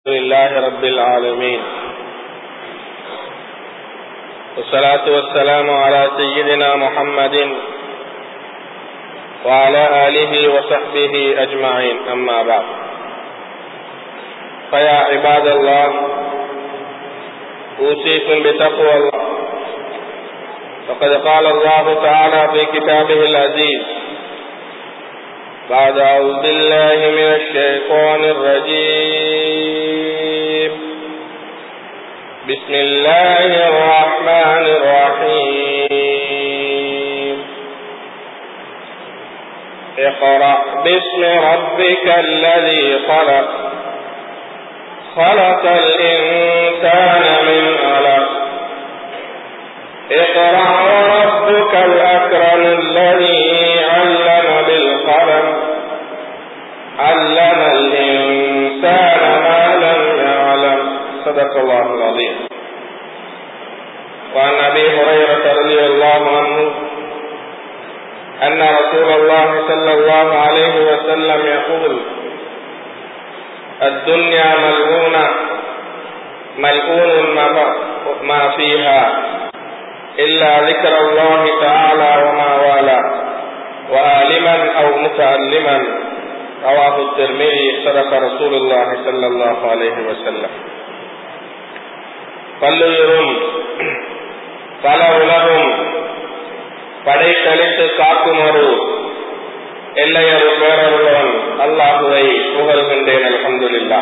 لله رب العالمين والصلاة والسلام على سيدنا محمد وعلى آله وصحبه أجمعين أما بعد فيا عباد الله أوصيكم بتقوى الله فقد قال الله تعالى في كتابه العزيز بعد أعوذ بالله من الشيطان الرجيم بسم الله الرحمن الرحيم اقرأ باسم ربك الذي خلق خلق الإنسان من علق اقرأ وربك الأكرم الذي علم بالقلم علم الإنسان ما لم يعلم صدق الله العظيم وعن أبي هريرة رضي الله عنه أن رسول الله صلى الله عليه وسلم يقول الدنيا ملعونة ملعون ما فيها إلا ذكر الله تعالى وما والاه وعالما أو متعلما رواه الترمذي صدق رسول الله صلى الله عليه وسلم பல்லுயிரும் பல உலகும் படைத்தளித்து காக்கும் ஒரு எல்லையொரு பேரருடன் அல்லாஹுவை புகழ்கின்றேன் அலமதுல்லா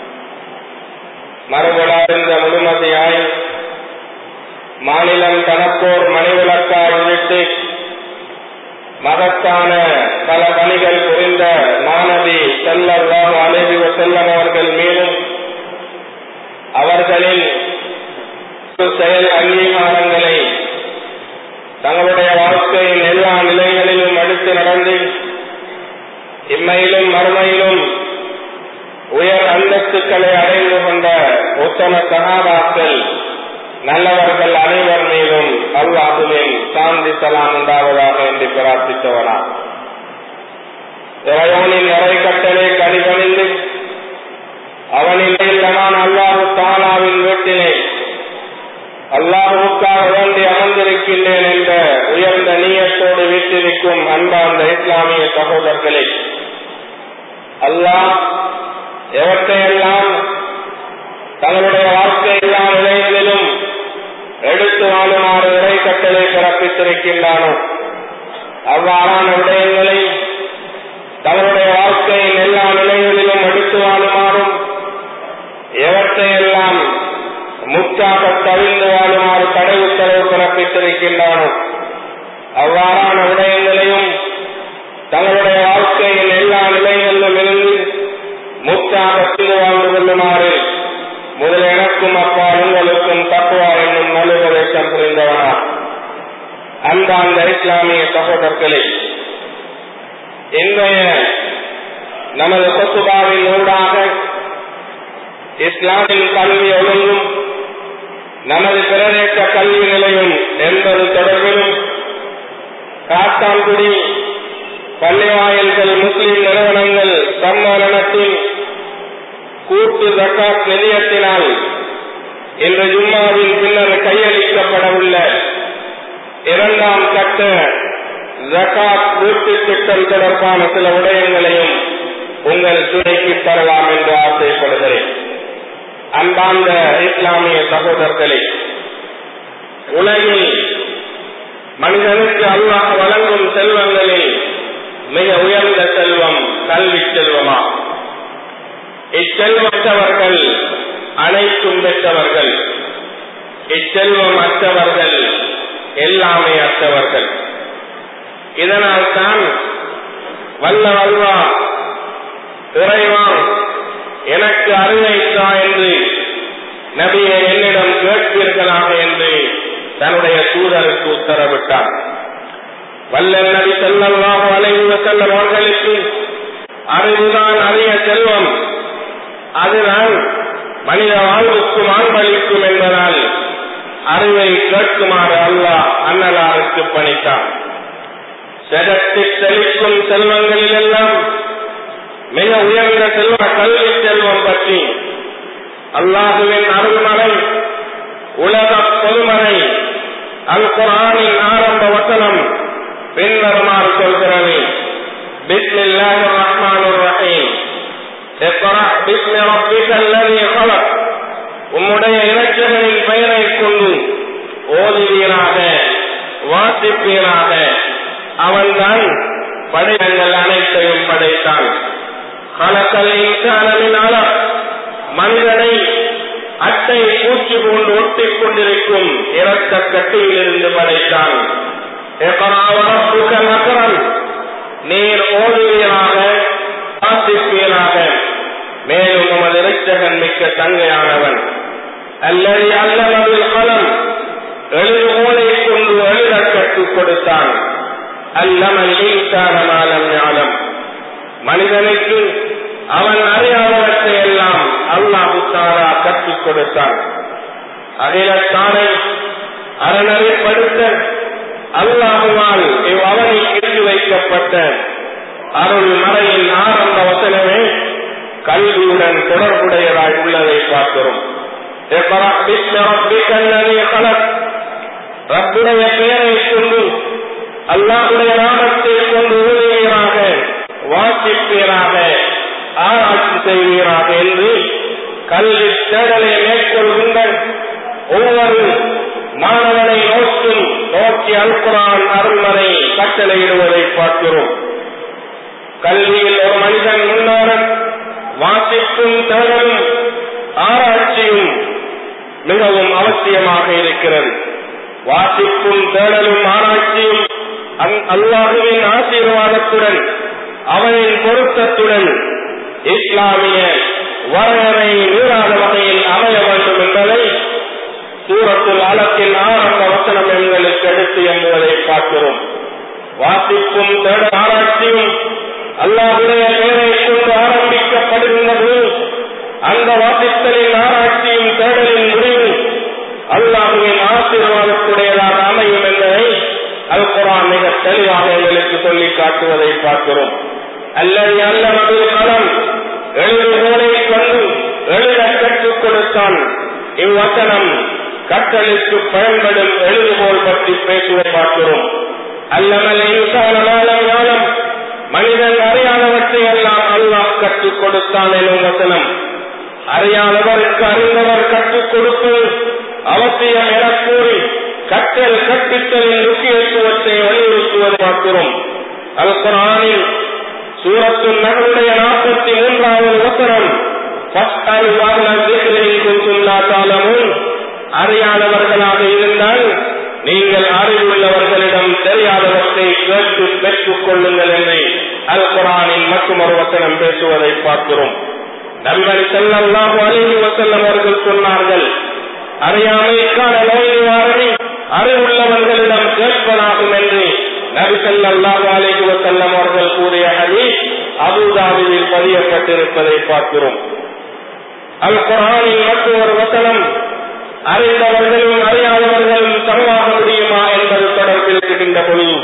மறுபடார்ந்த முழுமதியாய் மாநிலம் தனப்போர் மணிவிளக்காய் விட்டு மகத்தான பல பணிகள் புரிந்த மாணவி செல்லல்லாம் அலைவி செல்லம் அவர்கள் மீதும் அவர்களின் செயல் அங்கீகாரங்களை தங்களுடைய வாழ்க்கையின் எல்லா நிலைகளிலும் அடுத்து நடந்து இம்மையிலும் மறுமையிலும் உயர் அந்தஸ்துக்களை அடைந்து கொண்ட உத்தம சகாபாக்கள் நல்லவர்கள் அனைவர் மீதும் அல்லாஹுவின் சாந்தி சலாம் உண்டாவதாக என்று பிரார்த்தித்தவனா இறைவனின் அறை கட்டளை கடிபணிந்து அவனில் நான் அல்லாஹு தாலாவின் வீட்டிலே அல்லாஹுக்காக வேண்டி அமர்ந்திருக்கின்றேன் என்ற உயர்ந்த நீயத்தோடு வீட்டிருக்கும் அன்பார்ந்த இஸ்லாமிய சகோதரர்களே அல்லாஹ் எவற்றையெல்லாம் தங்களுடைய வாழ்க்கை எல்லா நிலைகளிலும் எடுத்து வாழுமாறு இறை கட்டளை பிறப்பித்திருக்கின்றானோ அவ்வாறான விடயங்களை தங்களுடைய வாழ்க்கையின் எல்லா நிலைகளிலும் எடுத்து வாழுமாறும் எவற்றையெல்லாம் முற்றாக தவிர்ந்து வாழுமாறு தடை உத்தரவு பிறப்பித்திருக்கின்றானோ அவ்வாறான விடயங்களையும் தங்களுடைய வாழ்க்கையின் எல்லா நிலைகளிலும் இருந்து முற்றாக செய்து வாழ்ந்து கொள்ளுமாறு முதல் எனக்கும் அப்பா உங்களுக்கும் தக்குவா என்னும் நல்லுபதேசம் புரிந்தவனா அன்பார்ந்த இஸ்லாமிய சகோதரர்களே இன்றைய நமது கொத்துபாவின் ஊடாக இஸ்லாமின் கல்வி ஒழுங்கும் நமது பிரதேச கல்வி நிலையும் என்பது தொடர்பிலும் காத்தான்குடி பள்ளிவாயல்கள் முஸ்லிம் நிறுவனங்கள் சம்மேளனத்தின் கூட்டு ஜக்காத் நிலையத்தினால் இன்று ஜும்மாவின் பின்னர் கையளிக்கப்படவுள்ள இரண்டாம் கட்ட ஜக்காத் வீட்டு திட்டம் தொடர்பான சில விடயங்களையும் உங்கள் துணைக்கு தரலாம் என்று ஆசைப்படுகிறேன் அன்பார்ந்த இஸ்லாமிய சகோதரர்களே உலகில் மனிதனுக்கு அல்லாஹ் வழங்கும் செல்வங்களில் மிக உயர்ந்த செல்வம் கல்வி செல்வமா இச்செல்வற்றவர்கள் அனைத்தும் பெற்றவர்கள் இச்செல்வம் அற்றவர்கள் எல்லாமே அற்றவர்கள் இதனால் தான் வல்ல வல்வா இறைவா எனக்கு அறிவைத்தா என்று நபியை என்னிடம் கேட்பீர்களாக என்று தன்னுடைய தூதருக்கு உத்தரவிட்டார் வல்ல நபி செல்லவாக அலைவு செல்லும் அவர்களுக்கு அறிவுதான் அரிய செல்வம் அதுதான் மனித வாழ்வுக்கு மாண்பளிக்கும் என்பதால் அறிவை கேட்குமாறு அல்லாஹ் அன்னலாருக்கு பணித்தார் செதத்தி செழிக்கும் செல்வங்களில் எல்லாம் மிக உயர்ந்த செல்வ கல்வி செல்வம் பற்றி அல்லாஹுவின் அருள்மலை உலக பொதுமறை அல் குரானின் ஆரம்ப வசனம் பின்வருமாறு சொல்கிறது بسم الله الرحمن الرحيم اقرأ باسم ربك الذي خلق உம்முடைய இலட்சங்களின் பெயரை கொண்டு ஓதுவீராக வாசிப்பீராக அவன்தான் படைகள் அனைத்தையும் படைத்தான் கலக்கல் இன்சானின் அளர் மனிதனை அட்டை பூச்சி போன்று ஒட்டிக் கொண்டிருக்கும் இரத்த கட்டியிலிருந்து படைத்தான் நகரன் நீர் ஓதுவீராக வாசிப்பீராக மேலும் உமது இறைச்சகன் மிக்க தங்கையானவன் அல்லது அல்லமதில் கலம் எழுதுகோலை கொண்டு எழுத கற்றுக் கொடுத்தான் அல்லமல் ஈசானமாலம் ஞானம் மனிதனுக்கு அவன் அறியாதவற்றை எல்லாம் அல்லாஹு தாரா கற்றுக் கொடுத்தான் அகிலத்தானை அறநறைப்படுத்த அல்லாஹுவால் இவ்வவனை இட்டு வைக்கப்பட்ட அருள் மறையின் ஆரம்ப வசனமே கல்வியுடன் தொடர்புடையதாய் உள்ளதை பார்க்கிறோம் ரப்புடைய பெயரை கொண்டு அல்லாஹுடைய நாமத்தை கொண்டு உதவியராக வாசிப்பீராக ஆராய்ச்சி செய்வீராக என்று கல்வி தேடலை மேற்கொள்கின்ற ஒவ்வொரு மாணவனை நோக்கும் நோக்கி அல்குரான் அருள்மனை கட்டளையிடுவதை பார்க்கிறோம் கல்வியில் ஒரு மனிதன் முன்னோர வாசிப்பும் தேடலும் ஆராய்ச்சியும் மிகவும் அவசியமாக இருக்கிறது வாசிப்பும் தேடலும் ஆராய்ச்சியும் அல்லாஹுவின் ஆசீர்வாதத்துடன் அவனின் பொருத்தத்துடன் இஸ்லாமிய வரையறை மீறாத வகையில் அமைய வேண்டும் என்பதை சூரத்தில் அலத்தின் ஆரம்ப வசனம் எங்களுக்கு எடுத்து என்பதை பார்க்கிறோம் வாசிப்பும் தேட ஆராய்ச்சியும் அல்லாஹுடைய பெயரை கொண்டு ஆரம்பிக்கப்படுகின்றது அந்த வாசித்தலின் ஆராய்ச்சியும் தேடலின் முடிவு அல்லாஹுவின் ஆசீர்வாதத்துடையதாக அமையும் என்பதை அல் குரான் மிக தெளிவாக எங்களுக்கு சொல்லி காட்டுவதை பார்க்கிறோம் அல்லது அல்லது களம் எழுதுகோலை கொண்டு எழுத கற்றுக் கொடுத்தான் இவ்வசனம் கற்றலுக்கு பயன்படும் எழுதுகோல் பற்றி பேசுவதை பார்க்கிறோம் அல்லமல் இன்சானமாலம் ஞானம் மனிதன் அறியாதவற்றை எல்லாம் அல்லாஹ் கற்றுக் கொடுத்தான் எனும் வசனம் அறியாதவருக்கு அறிந்தவர் கற்றுக் கொடுப்பது அவசியம் என கூறி கற்றல் கற்பித்தலின் முக்கியத்துவத்தை வலியுறுத்துவது பார்க்கிறோம் அல் குரானில் சூரத்து நகருடைய நாற்பத்தி மூன்றாவது வசனம் அறியாதவர்களாக இருந்தால் நீங்கள் அறிவுள்ளவர்களிடம் தெரியாதவற்றை கேட்டு பெற்றுக் கொள்ளுங்கள் என்று அல் குரானின் மற்றும் ஒரு வசனம் பேசுவதை பார்க்கிறோம் நண்பர் செல்லல்லாஹு அலிஹி வசல்லம் அவர்கள் சொன்னார்கள் அறியாமைக்கான நோய் நிவாரணி அறிவுள்ளவர்களிடம் கேட்பதாகும் என்று நபி செல்லல்லாஹு அலிஹி வசல்லம் அவர்கள் கூறிய ஹதீஸ் அபுதாபியில் பதியப்பட்டிருப்பதை பார்க்கிறோம் அல் குரானின் மற்றும் ஒரு வசனம் அறிந்தவர்களும் அறியாதவர்களும் சமமாக முடியுமா என்பது தொடர்பில் இருக்கின்ற பொழுது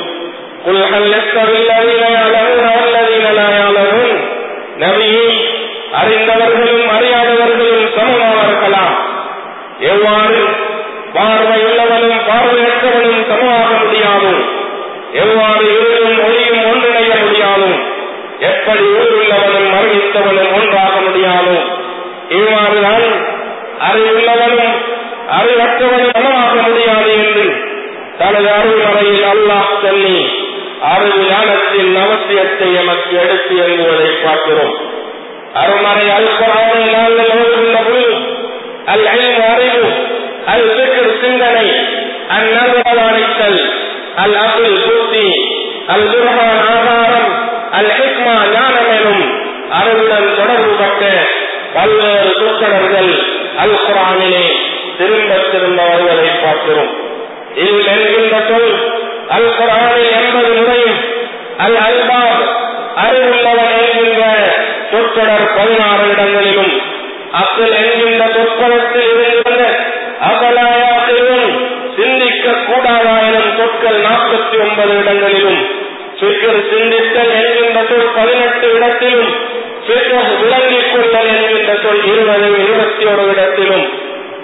நபியை அறிந்தவர்களும் அறியாதவர்களும் சமமானவர்களாம் எவ்வாறு பார்வையுள்ளவனும் பார்வையற்றவனும் சமமாக முடியாது எவ்வாறு இருளும் ஒளியும் ஒன்றிணைய முடியாது எப்படி ஊருள்ளவனும் அறிவித்தவனும் ஒன்றாக முடியாது இவ்வாறுதான் அறிவுள்ளவனும் அறிவற்றவனும் சமமாக முடியாது என்று தனது அருள்மறையில் அல்லாஹ் சொல்லி அறிவு ஞானத்தின் அவசியத்தை எமக்கு எடுத்து எழுதுவதை பார்க்கிறோம் அருமறை அல்பரானை நாங்கள் ஓதுகின்ற பொழுது அல் ஐந்து அறிவு அல் சிக்கர் சிந்தனை அந்நகரவாணித்தல் அல் அகுல் புத்தி அல் துர்ஹான் ஆதாரம் அல் ஹிக்மா ஞானம் எனும் அறிவுடன் தொடர்புபட்ட பல்வேறு சொற்கடர்கள் அல் குரானிலே திரும்ப திரும்ப வருவதை பார்க்கிறோம் இல் என்கின்ற சொல் அல் குரானில் எண்பது நுழையும் அல் அல்பாப் அறிவுள்ளவன் என்கின்ற சொற்றொடர் பதினாறு இடங்களிலும் அக்கல் என்கின்ற சொற்களத்தில் இருந்த அகலாயாத்திலும் சிந்திக்க கூடாதா எனும் சொற்கள் நாற்பத்தி ஒன்பது இடங்களிலும் சிக்கர் சிந்தித்தல் என்கின்ற சொல் பதினெட்டு இடத்திலும் சிக்கர் விளங்கிக் கொள்ளல் என்கின்ற சொல் இருபது இருபத்தி ஒரு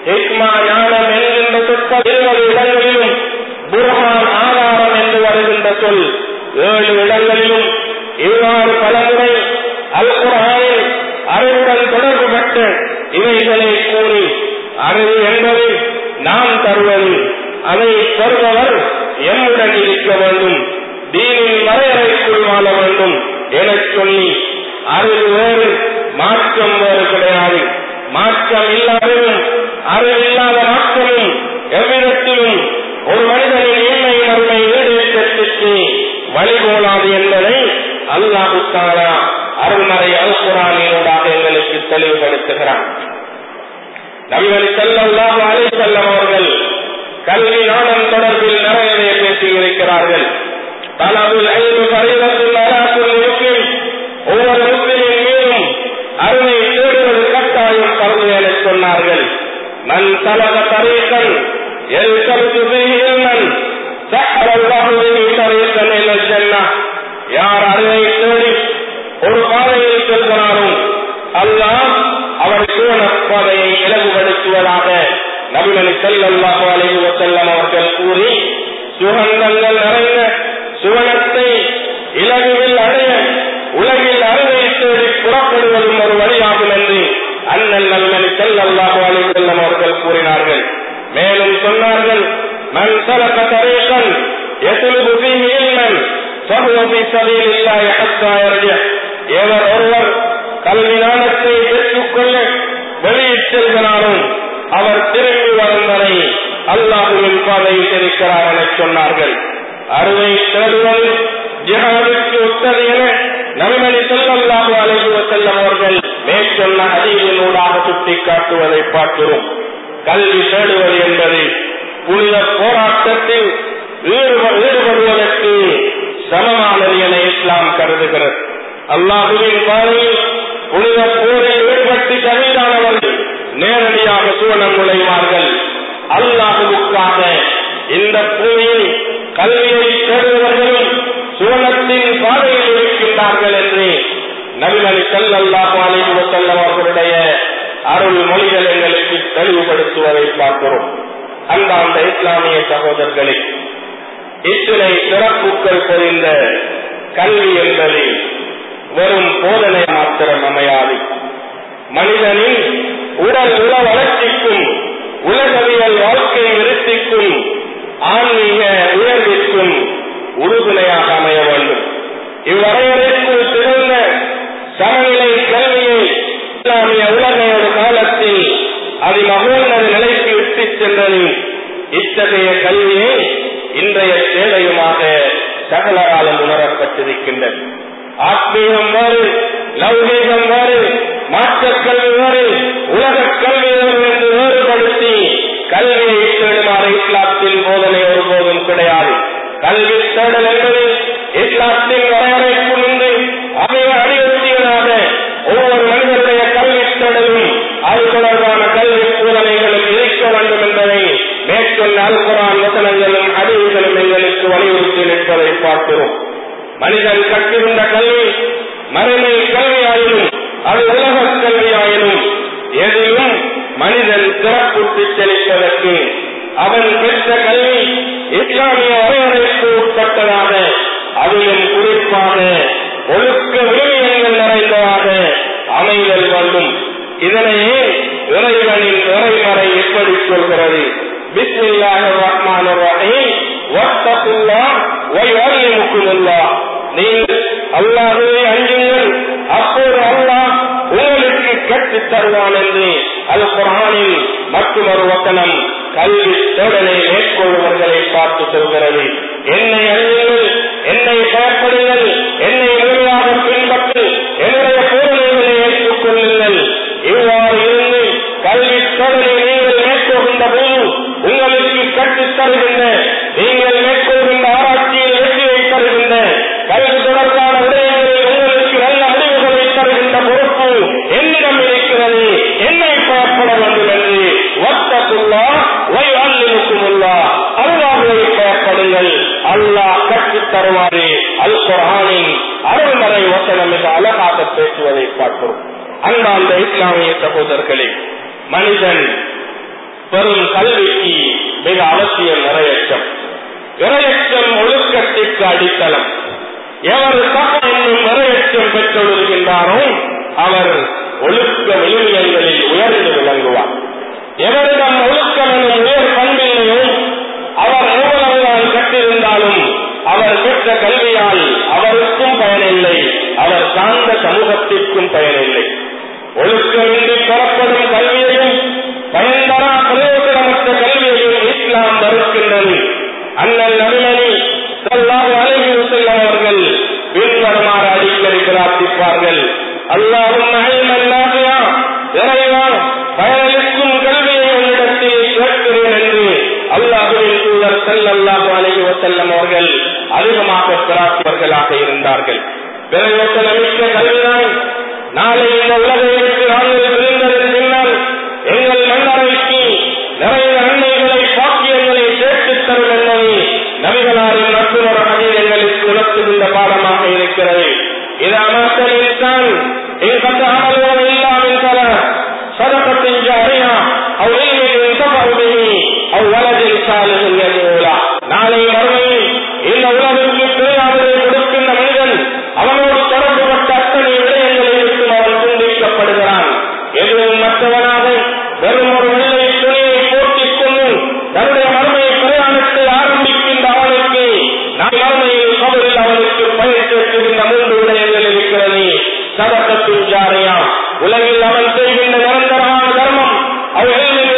ஹிக்மா ஞானம் என்கின்ற சொற்கள் இருபது இடங்களிலும் புர்ஹான் ஆதாரம் என்று வருகின்ற சொல் ஏழு இடங்களிலும் இவ்வாறு பலமுறை அல் குரானில் அறிவுடன் தொடர்பு பட்டு இவைகளை கூறி அறிவு என்பது நாம் தருவது அதை தருபவர் எம்முடன் இருக்க வேண்டும் தீனின் வரையறைக்குள் வாழ வேண்டும் எனச் சொல்லி அறிவு வேறு மாற்றம் வேறு கிடையாது மாற்றம் இல்லாததும் அறிவில்லாத மாற்றமும் எவ்விதத்திலும் ஒரு மனிதனின் இன்மை மறுமை ஈடேற்றத்திற்கு வழிகோலாது என்பதை அல்லாஹு தாலா அருள்மறை அல் குரானினூடாக எங்களுக்கு தெளிவுபடுத்துகிறான் நபிகள் செல்லல்லாஹு அலை செல்லம் அவர்கள் கல்வி நாணம் தொடர்பில் நிறையவே பேசியிருக்கிறார்கள் தலவில் ஐந்து பரிவத்தில் அராசுல் இருக்கும் ஒவ்வொரு முஸ்லிமின் மீதும் அருமை தேடுவது கட்டாயம் பரவு என சொன்னார்கள் மண் தலக தரீசன் எல் கருத்து செய்கிறன் யார் அறிவை தேடி ஒரு பாதையில் செல்கிறாரோ அல்லாஹ் அவர் சுவன பாதையை இலகுபடுத்துவதாக நபிமணி செல்லல்லாஹு அலைஹி வஸல்லம் அவர்கள் கூறி சுகந்தங்கள் நிறைந்த சுவனத்தை இலகுவில் அடைய உலகில் அறுவை தேடி புறப்படுவதும் ஒரு வழியாகும் என்று அண்ணல் நல்மணி செல்லல்லாஹு அலைஹி வஸல்லம் அவர்கள் கூறினார்கள் மேலும் சொன்னார்கள் மன் சலக தரீகன் يطلب فيه علما فهو في سبيل الله حتى يرجع எவர் ஒருவர் கல்வி ஞானத்தை பெற்றுக்கொள்ள வெளியிட்டு செல்கிறாரும் அவர் திரும்பி வரும் வரை அல்லாஹுவின் பாதையில் இருக்கிறார் என சொன்னார்கள் அறுவை தேடுவது ஜிஹாதுக்கு ஒத்தது என நபிமணி செல்லல்லாஹு அலைஹி வஸல்லம் அவர்கள் மேற்சொன்ன அதிகளூடாக சுட்டிக்காட்டுவதை பார்க்கிறோம் கல்வி தேடுவது என்பது புனித போராட்டத்தில் ஈடுபடுவதற்கு சமமானது என இஸ்லாம் கருதுகிறது அல்லாஹுவின் பாதையில் புனித போரில் ஈடுபட்டு கவிதானவர்கள் நேரடியாக சூழம் நுழைவார்கள் அல்லாஹுவுக்காக இந்த பூமியில் கல்வியை தேடுபவர்களும் சூழத்தின் பாதையில் இருக்கின்றார்கள் என்று நபிமணி செல்லல்லாஹு அலைஹி வஸல்லம் அவர்களுடைய அருள் மொழிகள் எங்களுக்கு தெளிவுபடுத்துவதை பார்க்கிறோம் அந்தாண்ட இஸ்லாமிய சகோதரர்களே இத்தனை சிறப்புகள் பொறிந்த கல்வி என்பது வெறும் போதனை மாத்திரம் அமையாது மனிதனின் உடல் உல வளர்ச்சிக்கும் உலகவியல் வாழ்க்கை விருத்திக்கும் ஆன்மீக உயர்விற்கும் உறுதுணையாக அமைய வேண்டும் இவ்வரையறைக்குள் திறந்த சமநிலை கல்வியை இஸ்லாமிய உலக ஒரு காலத்தில் அது மகோன்னத நிலைக்கு விட்டுச் சென்றது இத்தகைய கல்வியை இன்றைய சேவையுமாக சகலராலும் உணரப்பட்டிருக்கின்றது ஆத்மீகம் வேறு லௌகீகம் வேறு மாற்றக் கல்வி வேறு உலக கல்வி வேறு என்று வேறுபடுத்தி கல்வியை தேடுமாறு இஸ்லாத்தின் போதனை ஒருபோதும் கிடையாது கல்வி தேடல் என்பது இஸ்லாத்தின் வரையறைக்குள் இன்று அமைய அடிவற்றியதாக ஒவ்வொரு மனிதனுடைய கல்வி தேடலும் அது தொடர்பான கல்வி போதனைகளும் இருக்க வேண்டும் என்பதை மேற்கொண்ட அல்குரான் வசனங்களும் அறிவுகளும் எங்களுக்கு வலியுறுத்தி நிற்பதை பார்க்கிறோம் மனிதன் கற்றிருந்த கல்வி மறுமை கல்வியாயினும் அது உலக கல்வியாயினும் எதிலும் மனிதன் சிறப்புற்று செலுத்துவதற்கு அவன் பெற்ற கல்வி இஸ்லாமிய வரையறைக்கு உட்பட்டதாக அதிலும் குறிப்பாக ஒழுக்க விழுமியங்கள் நிறைந்ததாக அமைதல் வேண்டும் இதனையே இறைவனின் இறைமறை எப்படி சொல்கிறது பிஸ்மில்லாஹ் ரஹ்மான் ரஹீம் வத்தகுல்லா வயுஅல்லிமுக்குமுல்லா நீங்கள் அல்லாஹ்வை அஞ்சுங்கள் அப்போது அல்லாஹ் உங்களுக்கு கற்றுத் தருவான் என்று அல் குர்ஆனில் மற்றொரு வசனம் கல்வி தேடலை மேற்கொள்வர்களை பார்த்து சொல்கிறது என்னை அஞ்சுங்கள் என்னை பயப்படுங்கள் என்னை முழுமையாக பின்பற்று என்னுடைய போதனைகளை ஏற்றுக்கொள்ளுங்கள் இவ்வாறு இருந்து கல்வி தேடலை நீங்கள் மேற்கொள்கின்ற போது உங்களுக்கு கற்றுத் தருகின்ற நீங்கள் மேற்கொள்கின்ற ஆராய்ச்சியில் வெற்றியை தருகின்ற கல்வி தொடர்பான விடயங்களில் உங்களுக்கு நல்ல முடிவுகளை தருகின்ற பொறுப்பு என்னிடம் இருக்கிறது என்னை பயப்பட வேண்டும் என்று வத்தக்குள்ளா வை அல்லிமுக்குமுல்லா அல்லாஹுவை பயப்படுங்கள் அல்லாஹ் கற்றுத் தருவாரு அல் குர்ஆனின் அருள்மறை வசனம் மிக அழகாக பேசுவதை பார்க்கிறோம் அன்பார்ந்த இஸ்லாமிய சகோதரர்களே மனிதன் பெரும் கல்விக்கு மிக அவசியம் இரையச்சம் இரையச்சம் ஒழுக்கத்திற்கு அடித்தளம் எவர் தக என்னும் இரையச்சம் பெற்றொழுகின்றாரோ அவர் ஒழுக்க விழுமியங்களில் உயர்ந்து விளங்குவார் எவரிடம் ஒழுக்கம் எனும் உயர் பண்பில்லையோ அவர் எவ்வளவுதான் கற்றிருந்தாலும் அவர் பெற்ற கல்வியால் அவருக்கும் பயனில்லை அவர் சார்ந்த சமூகத்திற்கும் பயனில்லை ஒழுக்கமின்றி பெறப்படும் கல்வியையும் பயன்தரா பிரயோஜனமற்ற கல்வியையும் இஸ்லாம் மறுக்கின்றது அண்ணல் நடுமணி செல்லாத அழகி செல்லம் அவர்கள் பின்வருமாறு அடிக்கடி பிரார்த்திப்பார்கள் அல்லாஹும் அல்லாதையா இறைவா பயனளிக்கும் கல்வியை உன்னிடத்தில் கேட்கிறேன் என்று அல்லாஹுவின் தூதர் செல்லல்லாஹு அலைஹி வசல்லம் அவர்கள் அதிகமாக பிரார்த்திப்பவர்களாக இருந்தார்கள் பிரயோசனமிக்க கல்விதான் நாளை இந்த உலகை விட்டு நாங்கள் பிரிந்ததன் பின்னால் எங்கள் மன்னரைக்கு நிறைய நன்மைகளை பாக்கியங்களை சேர்த்துத் தரும் என்பதை நபிகளாரின் மற்றொரு வகையில் எங்களுக்கு உணர்த்துகின்ற பாடமாக இருக்கிறது إذا مات الإنسان انقطع عمله إلا من ثلاث صدقة جارية أو علم ينتفع به أو ولد صالح يدعو له நாளை மறுமையில் இந்த உலகிற்கு பிரியாததை கொடுக்கின்ற மனிதன் அவனோடு தொடர்புபட்ட அத்தனை விடயங்களை விட்டு அவன் துண்டிக்கப்படுகிறான் எதுவும் மற்றவனாக வெறும் ஒரு வெள்ளை துணியை போட்டிக் கொண்டு தன்னுடைய மறுமை பிரயாணத்தை ஆரம்பிக்கின்ற அவனுக்கு நான் மறுமையில் கபரில் அவனுக்கு பயிர் சேர்க்கின்ற மூன்று விடயங்கள் இருக்கிறது சதக்கத்தின் ஜாரியா உலகில் அவன் செய்கின்ற நிரந்தரமான தர்மம் அவர்களின்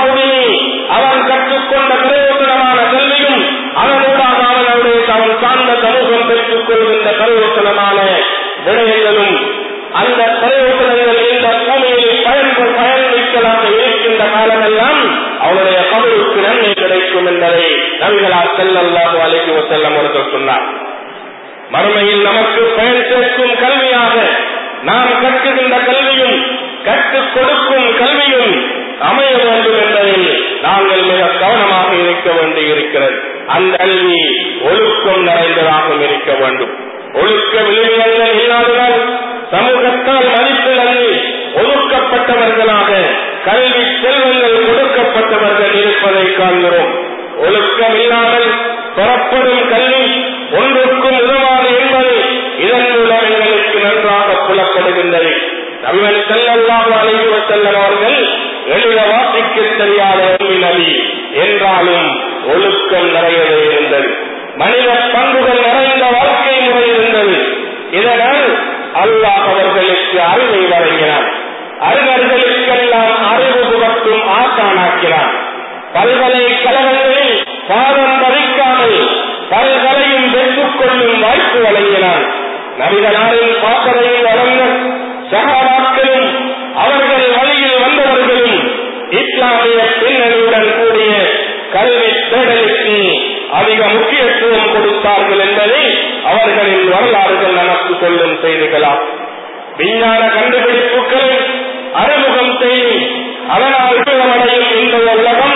அவன் கற்றுக்கொண்ட பிரயோஜனமான கல்வியும் அவனூடாக அவனுடைய அவன் சார்ந்த சமூகம் பெற்றுக் கொள்கின்ற பிரயோஜனமான விடயங்களும் அந்த பிரயோஜனங்கள் இந்த பூமியில் பயன்பு பயன்மிக்கதாக இருக்கின்ற காலமெல்லாம் அவனுடைய கபருக்கு நன்மை கிடைக்கும் என்பதை நபிகளார் செல்லல்லாஹு அலைஹி வஸல்லம் அவர்கள் சொன்னார் மறுமையில் நமக்கு பயன் சேர்க்கும் கல்வியாக நாம் கற்குகின்ற கல்வியும் கற்றுக் கொடுக்கும் கல்வியும் அமைய வேண்டும் என்பதில் நாங்கள் மிக கவனமாக இருக்க வேண்டி இருக்கிறது அந்த கல்வி ஒழுக்கம் நிறைந்ததாகவும் இருக்க வேண்டும் ஒழுக்க விழுமியங்கள் இல்லாததால் சமூகத்தால் மதிப்பிழந்து ஒழுக்கப்பட்டவர்களாக கல்வி செல்வங்கள் கொடுக்கப்பட்டவர்கள் இருப்பதை காண்கிறோம் ஒழுக்கம் இல்லாமல் பெறப்படும் கல்வி ஒன்றுக்கும் உதவாது என்பது இதன் மூலம் எங்களுக்கு நன்றாக புலப்படுகின்றது நபிகள் செல்லல்லாஹு அலைஹி வஸல்லம் அவர்கள் எழுத வாசிக்க தெரியாத உண்மை நபி என்றாலும் ஒழுக்கம் நிறையவே இருந்தது மனித பண்புகள் நிறைந்த வாழ்க்கை முறை இருந்தது இதனால் அல்லாஹ் அவர்களுக்கு அறிவை வழங்கினார் அறிஞர்களுக்கெல்லாம் அறிவு புகட்டும் ஆசானாக்கினார் பல்கலைக்கழகங்களில் பாதம் பதிக்காமல் பல்கலையும் பெற்றுக் கொள்ளும் வாய்ப்பு வழங்கினார் நபிகளாரின் பாசறையில் வளர்ந்த சகாபாக்களும் அவர்கள் வழியில் வந்தவர்களும் இஸ்லாமிய பின்னணியுடன் கூடிய கல்வி தேடலுக்கு அதிக முக்கியத்துவம் கொடுத்தார்கள் என்பதை அவர்களின் வரலாறுகள் நமக்கு சொல்லும் செய்திகளாம் விஞ்ஞான கண்டுபிடிப்புகளை அறிமுகம் செய்து அதனால் உபயோகமடையும் இந்த உலகம்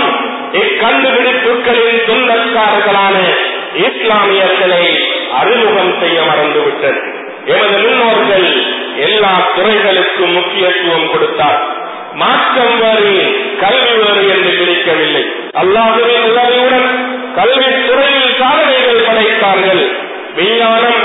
இக்கண்டுபிடிப்புகளின் சொந்தக்காரர்களான இஸ்லாமியர்களை அறிமுகம் செய்ய மறந்துவிட்டது எமது முன்னோர்கள் எல்லா துறைகளுக்கும் முக்கியத்துவம் கொடுத்தார் மாற்றம் வேறு கல்வி வேறு என்று பிரிக்கவில்லை அல்லாஹுவின் உதவியுடன் கல்வி துறையில் சாதனைகள் படைத்தார்கள் விஞ்ஞானம்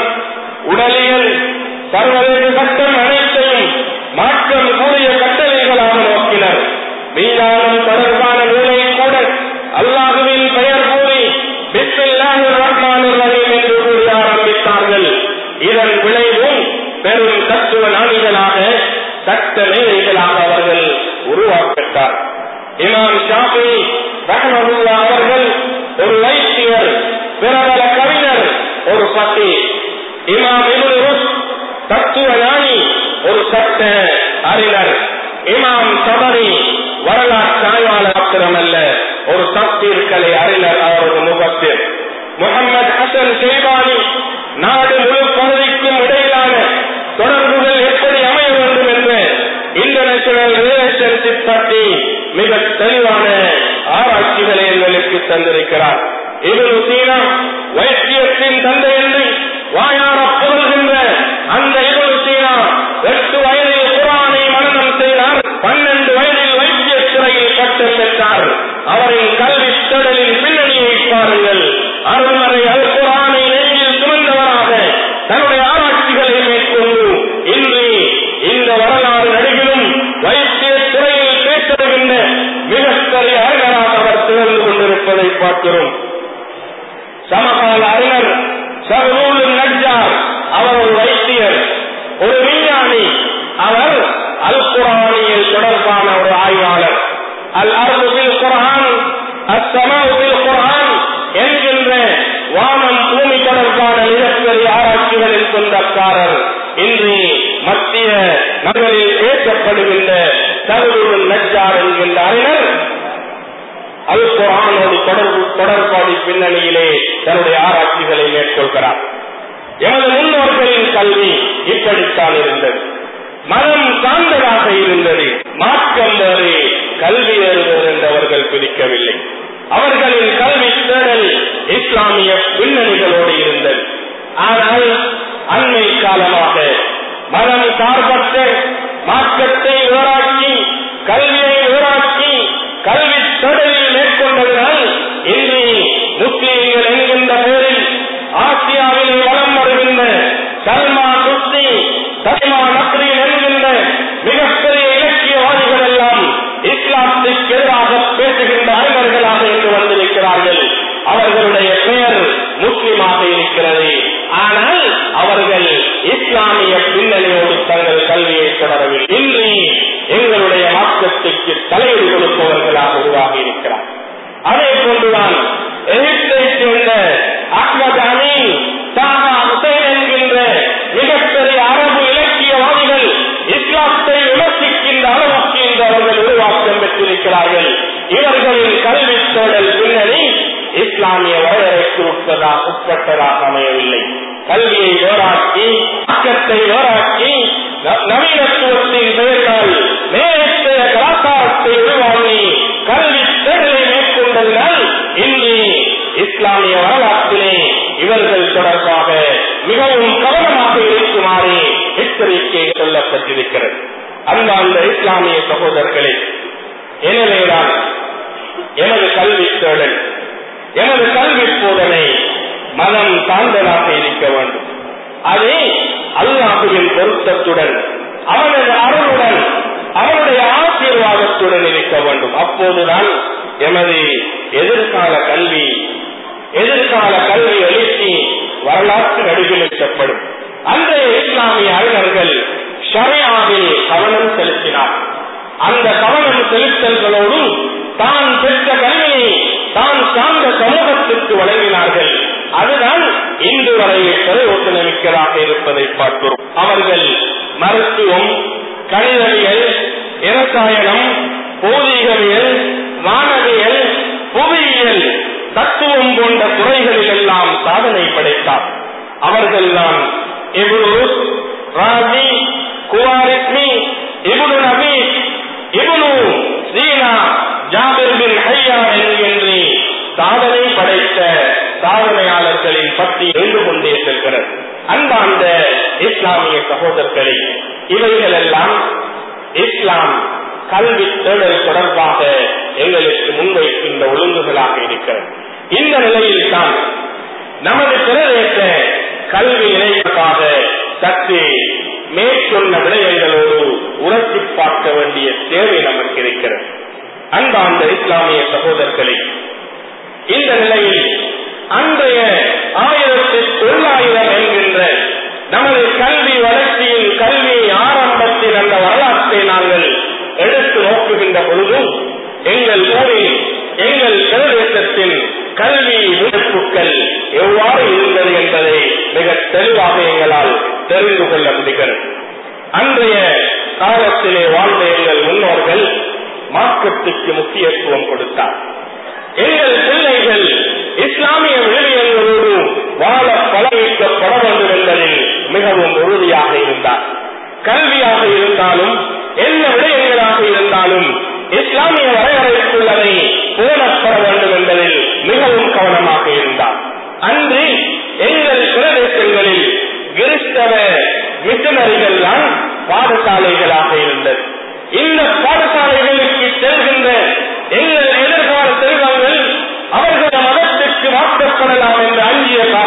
உடலியல் சர்வதேச சட்டம் அனைத்தையும் மாற்றம் கூறிய கட்டளைகளாக நோக்கினர் விஞ்ஞானம் தொடர்பான நூலை கூட அல்லாஹுவின் பெயர் கூறி பிஸ்மில்லாஹி ரஹ்மான் ரஹீம் என்று கூறி ஆரம்பித்தார்கள் இதன் விளைவும் பெரும் தத்துவ நாணிகளாக சட்ட மேதைகளாக அவர்கள் உருவாக்கப்பட்டார் இமாம் ஷாஃபி ரஹமதுல்லா அவர்கள் ஒரு வைத்தியர் பிரபல கவிஞர் ஒரு பத்தி இமாம் இபுல் ருஸ் தத்துவ ஞானி ஒரு சட்ட அறிஞர் இமாம் சபரி வரலாற்று ஆய்வாளர் மாத்திரமல்ல ஒரு தப்தீர் கலை அறிஞர் அவர் ஒரு முகத்தீர் முகமது ஹசன் ஷெய்பானி நாடு முழு பகுதிக்கும் இடையிலான தொடர்புகள் எப்படி அமைய வேண்டும் என்று இன்டர்நேஷனல் ரிலேஷன்ஷிப் பற்றி மிக தெளிவான ஆராய்ச்சிகளை எங்களுக்கு தந்திருக்கிறார் இவரு சீனா வைத்தியத்தின் தந்தை என்று வாயார புகழ்கின்ற அந்த இவரு சீனா எட்டு வயதில் குரானை மனநம் செய்தார் பன்னெண்டு வயதில் வைத்திய துறையில் பட்டம் பெற்றார் அவரின் கல்வி தேடலின் பின்னணியை பாருங்கள் அருள்மறை அல் குரானை நெஞ்சில் சுமந்தவராக தன்னுடைய ஆராய்ச்சிகளை மேற்கொண்டு இன்று இந்த வரலாறு நடுகிலும் வைத்திய துறையில் பேசப்படுகின்ற மிகப்பெரிய அறிஞராக அவர் திகழ்ந்து கொண்டிருப்பதை பார்க்கிறோம் சமகால அறிஞர் சகரூல் நஜ்ஜார் அவர் ஒரு வைத்தியர் ஒரு விஞ்ஞானி அவர் அல் குரானியல் தொடர்பான ஒரு ஆய்வாளர் அல் அர்புபில் குரான் அஸ்ஸமாவுபில் குரான் என்கின்ற வானம் பூமி தொடர்பான மிகப்பெரிய ஆராய்ச்சிகளில் சொந்தக்காரர் இன்று மத்திய நகரில் பேசப்படுகின்ற சகரூல் நஜ்ஜார் என்கின்ற அறிஞர் அல் குரானோடு தொடர்பு தொடர்பாடி பின்னணியிலே தன்னுடைய ஆராய்ச்சிகளை மேற்கொள்கிறார் எமது முன்னோர்களின் கல்வி இப்படித்தான் இருந்தது மனம் சார்ந்ததாக இருந்தது மாற்றம் வேறு கல்வி ஏறுவது என்று அவர்கள் பிரிக்கவில்லை அவர்களின் கல்வி தேடல் இஸ்லாமிய பின்னணிகளோடு இருந்தது ஆனால் அண்மை காலமாக மனம் சார்பற்ற மாற்றத்தை உருவாக்கி கல்வியை உருவாக்கி கல்வி தொடரில் மேற்கொண்டதனால் இன்று முஸ்லீம்கள் என்கின்ற பெயரில் ஆசியாவிலே வளம் வருகின்ற சல்மா குஸ்தி சல்மா நக்ரி என்கின்ற மிகப்பெரிய இலக்கியவாதிகள் எல்லாம் இஸ்லாத்துக்கு எதிராக பேசுகின்ற அறிஞர்களாக இன்று வந்திருக்கிறார்கள் அவர்களுடைய பெயர் முஸ்லிமாக இருக்கிறது ஆனால் அவர்கள் இஸ்லாமிய பின்னணியோடு தங்கள் கல்வியை தொடரவில்லை இன்று எங்களுடைய மாற்றத்துக்கு தலையீடு கொடுப்பவர்களாக உருவாகி இருக்கிறார் அதே போன்றுதான் எகிப்தை சேர்ந்த அஹ்மத் அமீன் சாஹா ஹுசைன் என்கின்ற மிகப்பெரிய அரபு இலக்கியவாதிகள் இஸ்லாத்தை விமர்சிக்கின்ற அளவுக்கு இன்று அவர்கள் உருவாக்கம் பெற்றிருக்கிறார்கள் இவர்களின் கல்வி தேடல் பின்னணி இஸ்லாமிய வரையறைக்கு உட்பதாக உட்பட்டதாக அமையவில்லை கல்வியை வேறாக்கி மாற்றத்தை வேறாக்கி நவீனத்துவத்தின் பெயரால் மேலத்தைய கலாச்சாரத்தை உருவாக்கி கல்வி தேடலை மேற்கொண்டதினால் இன்று இஸ்லாமிய வரலாற்றிலே இவர்கள் தொடர்பாக மிகவும் கவனமாக இருக்குமாறு எச்சரிக்கை சொல்லப்பட்டிருக்கிறது அன்பார்ந்த இஸ்லாமிய சகோதரர்களே எனவேதான் எனது கல்வி தேடல் எனது கல்வி போதனை மனம் சார்ந்ததாக இருக்க வேண்டும் அதே அல்லாஹுவின் பொருத்தத்துடன் அவனது அருளுடன் அவனுடைய ஆசீர்வாதத்துடன் இருக்க வேண்டும் அப்போதுதான் எமது எதிர்கால கல்வி எதிர்கால கல்வி எழுச்சி வரலாற்று நடுகிலிட்டப்படும் அன்றைய இஸ்லாமிய அறிஞர்கள் ஷரியாவில் கவனம் செலுத்தினார் அந்த கவனம் செலுத்தல்களோடு தான் பெற்ற கல்வியை தான் சார்ந்த சமூகத்திற்கு வழங்கினார்கள் அதுதான் இன்று வரை பிரயோசனமிக்கதாக இருப்பதை பார்க்கிறோம் அவர்கள் மருத்துவம் கணிதவியல் இரசாயனம் பூதீகவியல் வானவியல் புவியியல் தத்துவம் போன்ற துறைகளில் எல்லாம் சாதனை படைத்தார் அவர்கள்தான் இபுரு ராஜி குவாரிஸ்மி இபுனு நபி இபுனு சீனா ஜாபிர் பின் ஹையா என்று சாதனை படைத்த சாதனையாளர்களின் பற்றி எழுந்து கொண்டே செல்கிறது அன்பார்ந்த இஸ்லாமிய சகோதரர்களே இவைகள் எல்லாம் இஸ்லாம் கல்வி தேடல் தொடர்பாக எங்களுக்கு முன்வைக்கின்ற ஒழுங்குகளாக இருக்கிறது இந்த நிலையில் தான் நமது பிரதேச கல்வி நிலையமாக சற்று மேற்கொண்ட விடயங்களோடு உரசி பார்க்க வேண்டிய தேவை நமக்கு இருக்கிறது அன்பார்ந்த இஸ்லாமிய சகோதரர்களே இந்த நிலையில் அன்றைய ஆயிரத்தி தொள்ளாயிரம் என்கின்ற நமது கல்வி வளர்ச்சியின் கல்வி ஆரம்பத்தில் அந்த வரலாற்றை நாங்கள் எடுத்து நோக்குகின்ற பொழுது எங்கள் ஊரில் எங்கள் பிரதேசத்தில் கல்வி முன்னெடுப்புகள் எவ்வாறு இருந்தது என்பதை மிக தெளிவாக எங்களால் தெரிந்து கொள்ள முடிகிறது அன்றைய காலத்திலே வாழ்ந்த எங்கள் முன்னோர்கள் மார்க்கத்துக்கு முக்கியத்துவம் கொடுத்தார் எங்கள் பிள்ளைகள் இஸ்லாமிய விழுமியங்களோடு வாழ பழகிக்கப்பட வேண்டும் என்பதில் மிகவும் உறுதியாக இருந்தார் கல்வியாக இருந்தாலும் என்ன விடயங்களாக இருந்தாலும் இஸ்லாமிய வரையறைக்குள்ளதை போடப்பட வேண்டும் என்பதில் மிகவும் கவனமாக இருந்தார் அன்று எங்கள் பிரதேசங்களில் கிறிஸ்தவ மிஷனரிகள் தான் பாடசாலைகளாக இருந்தது இந்த பாடசாலைகளுக்கு செல்கின்ற எங்கள் எதிர்கால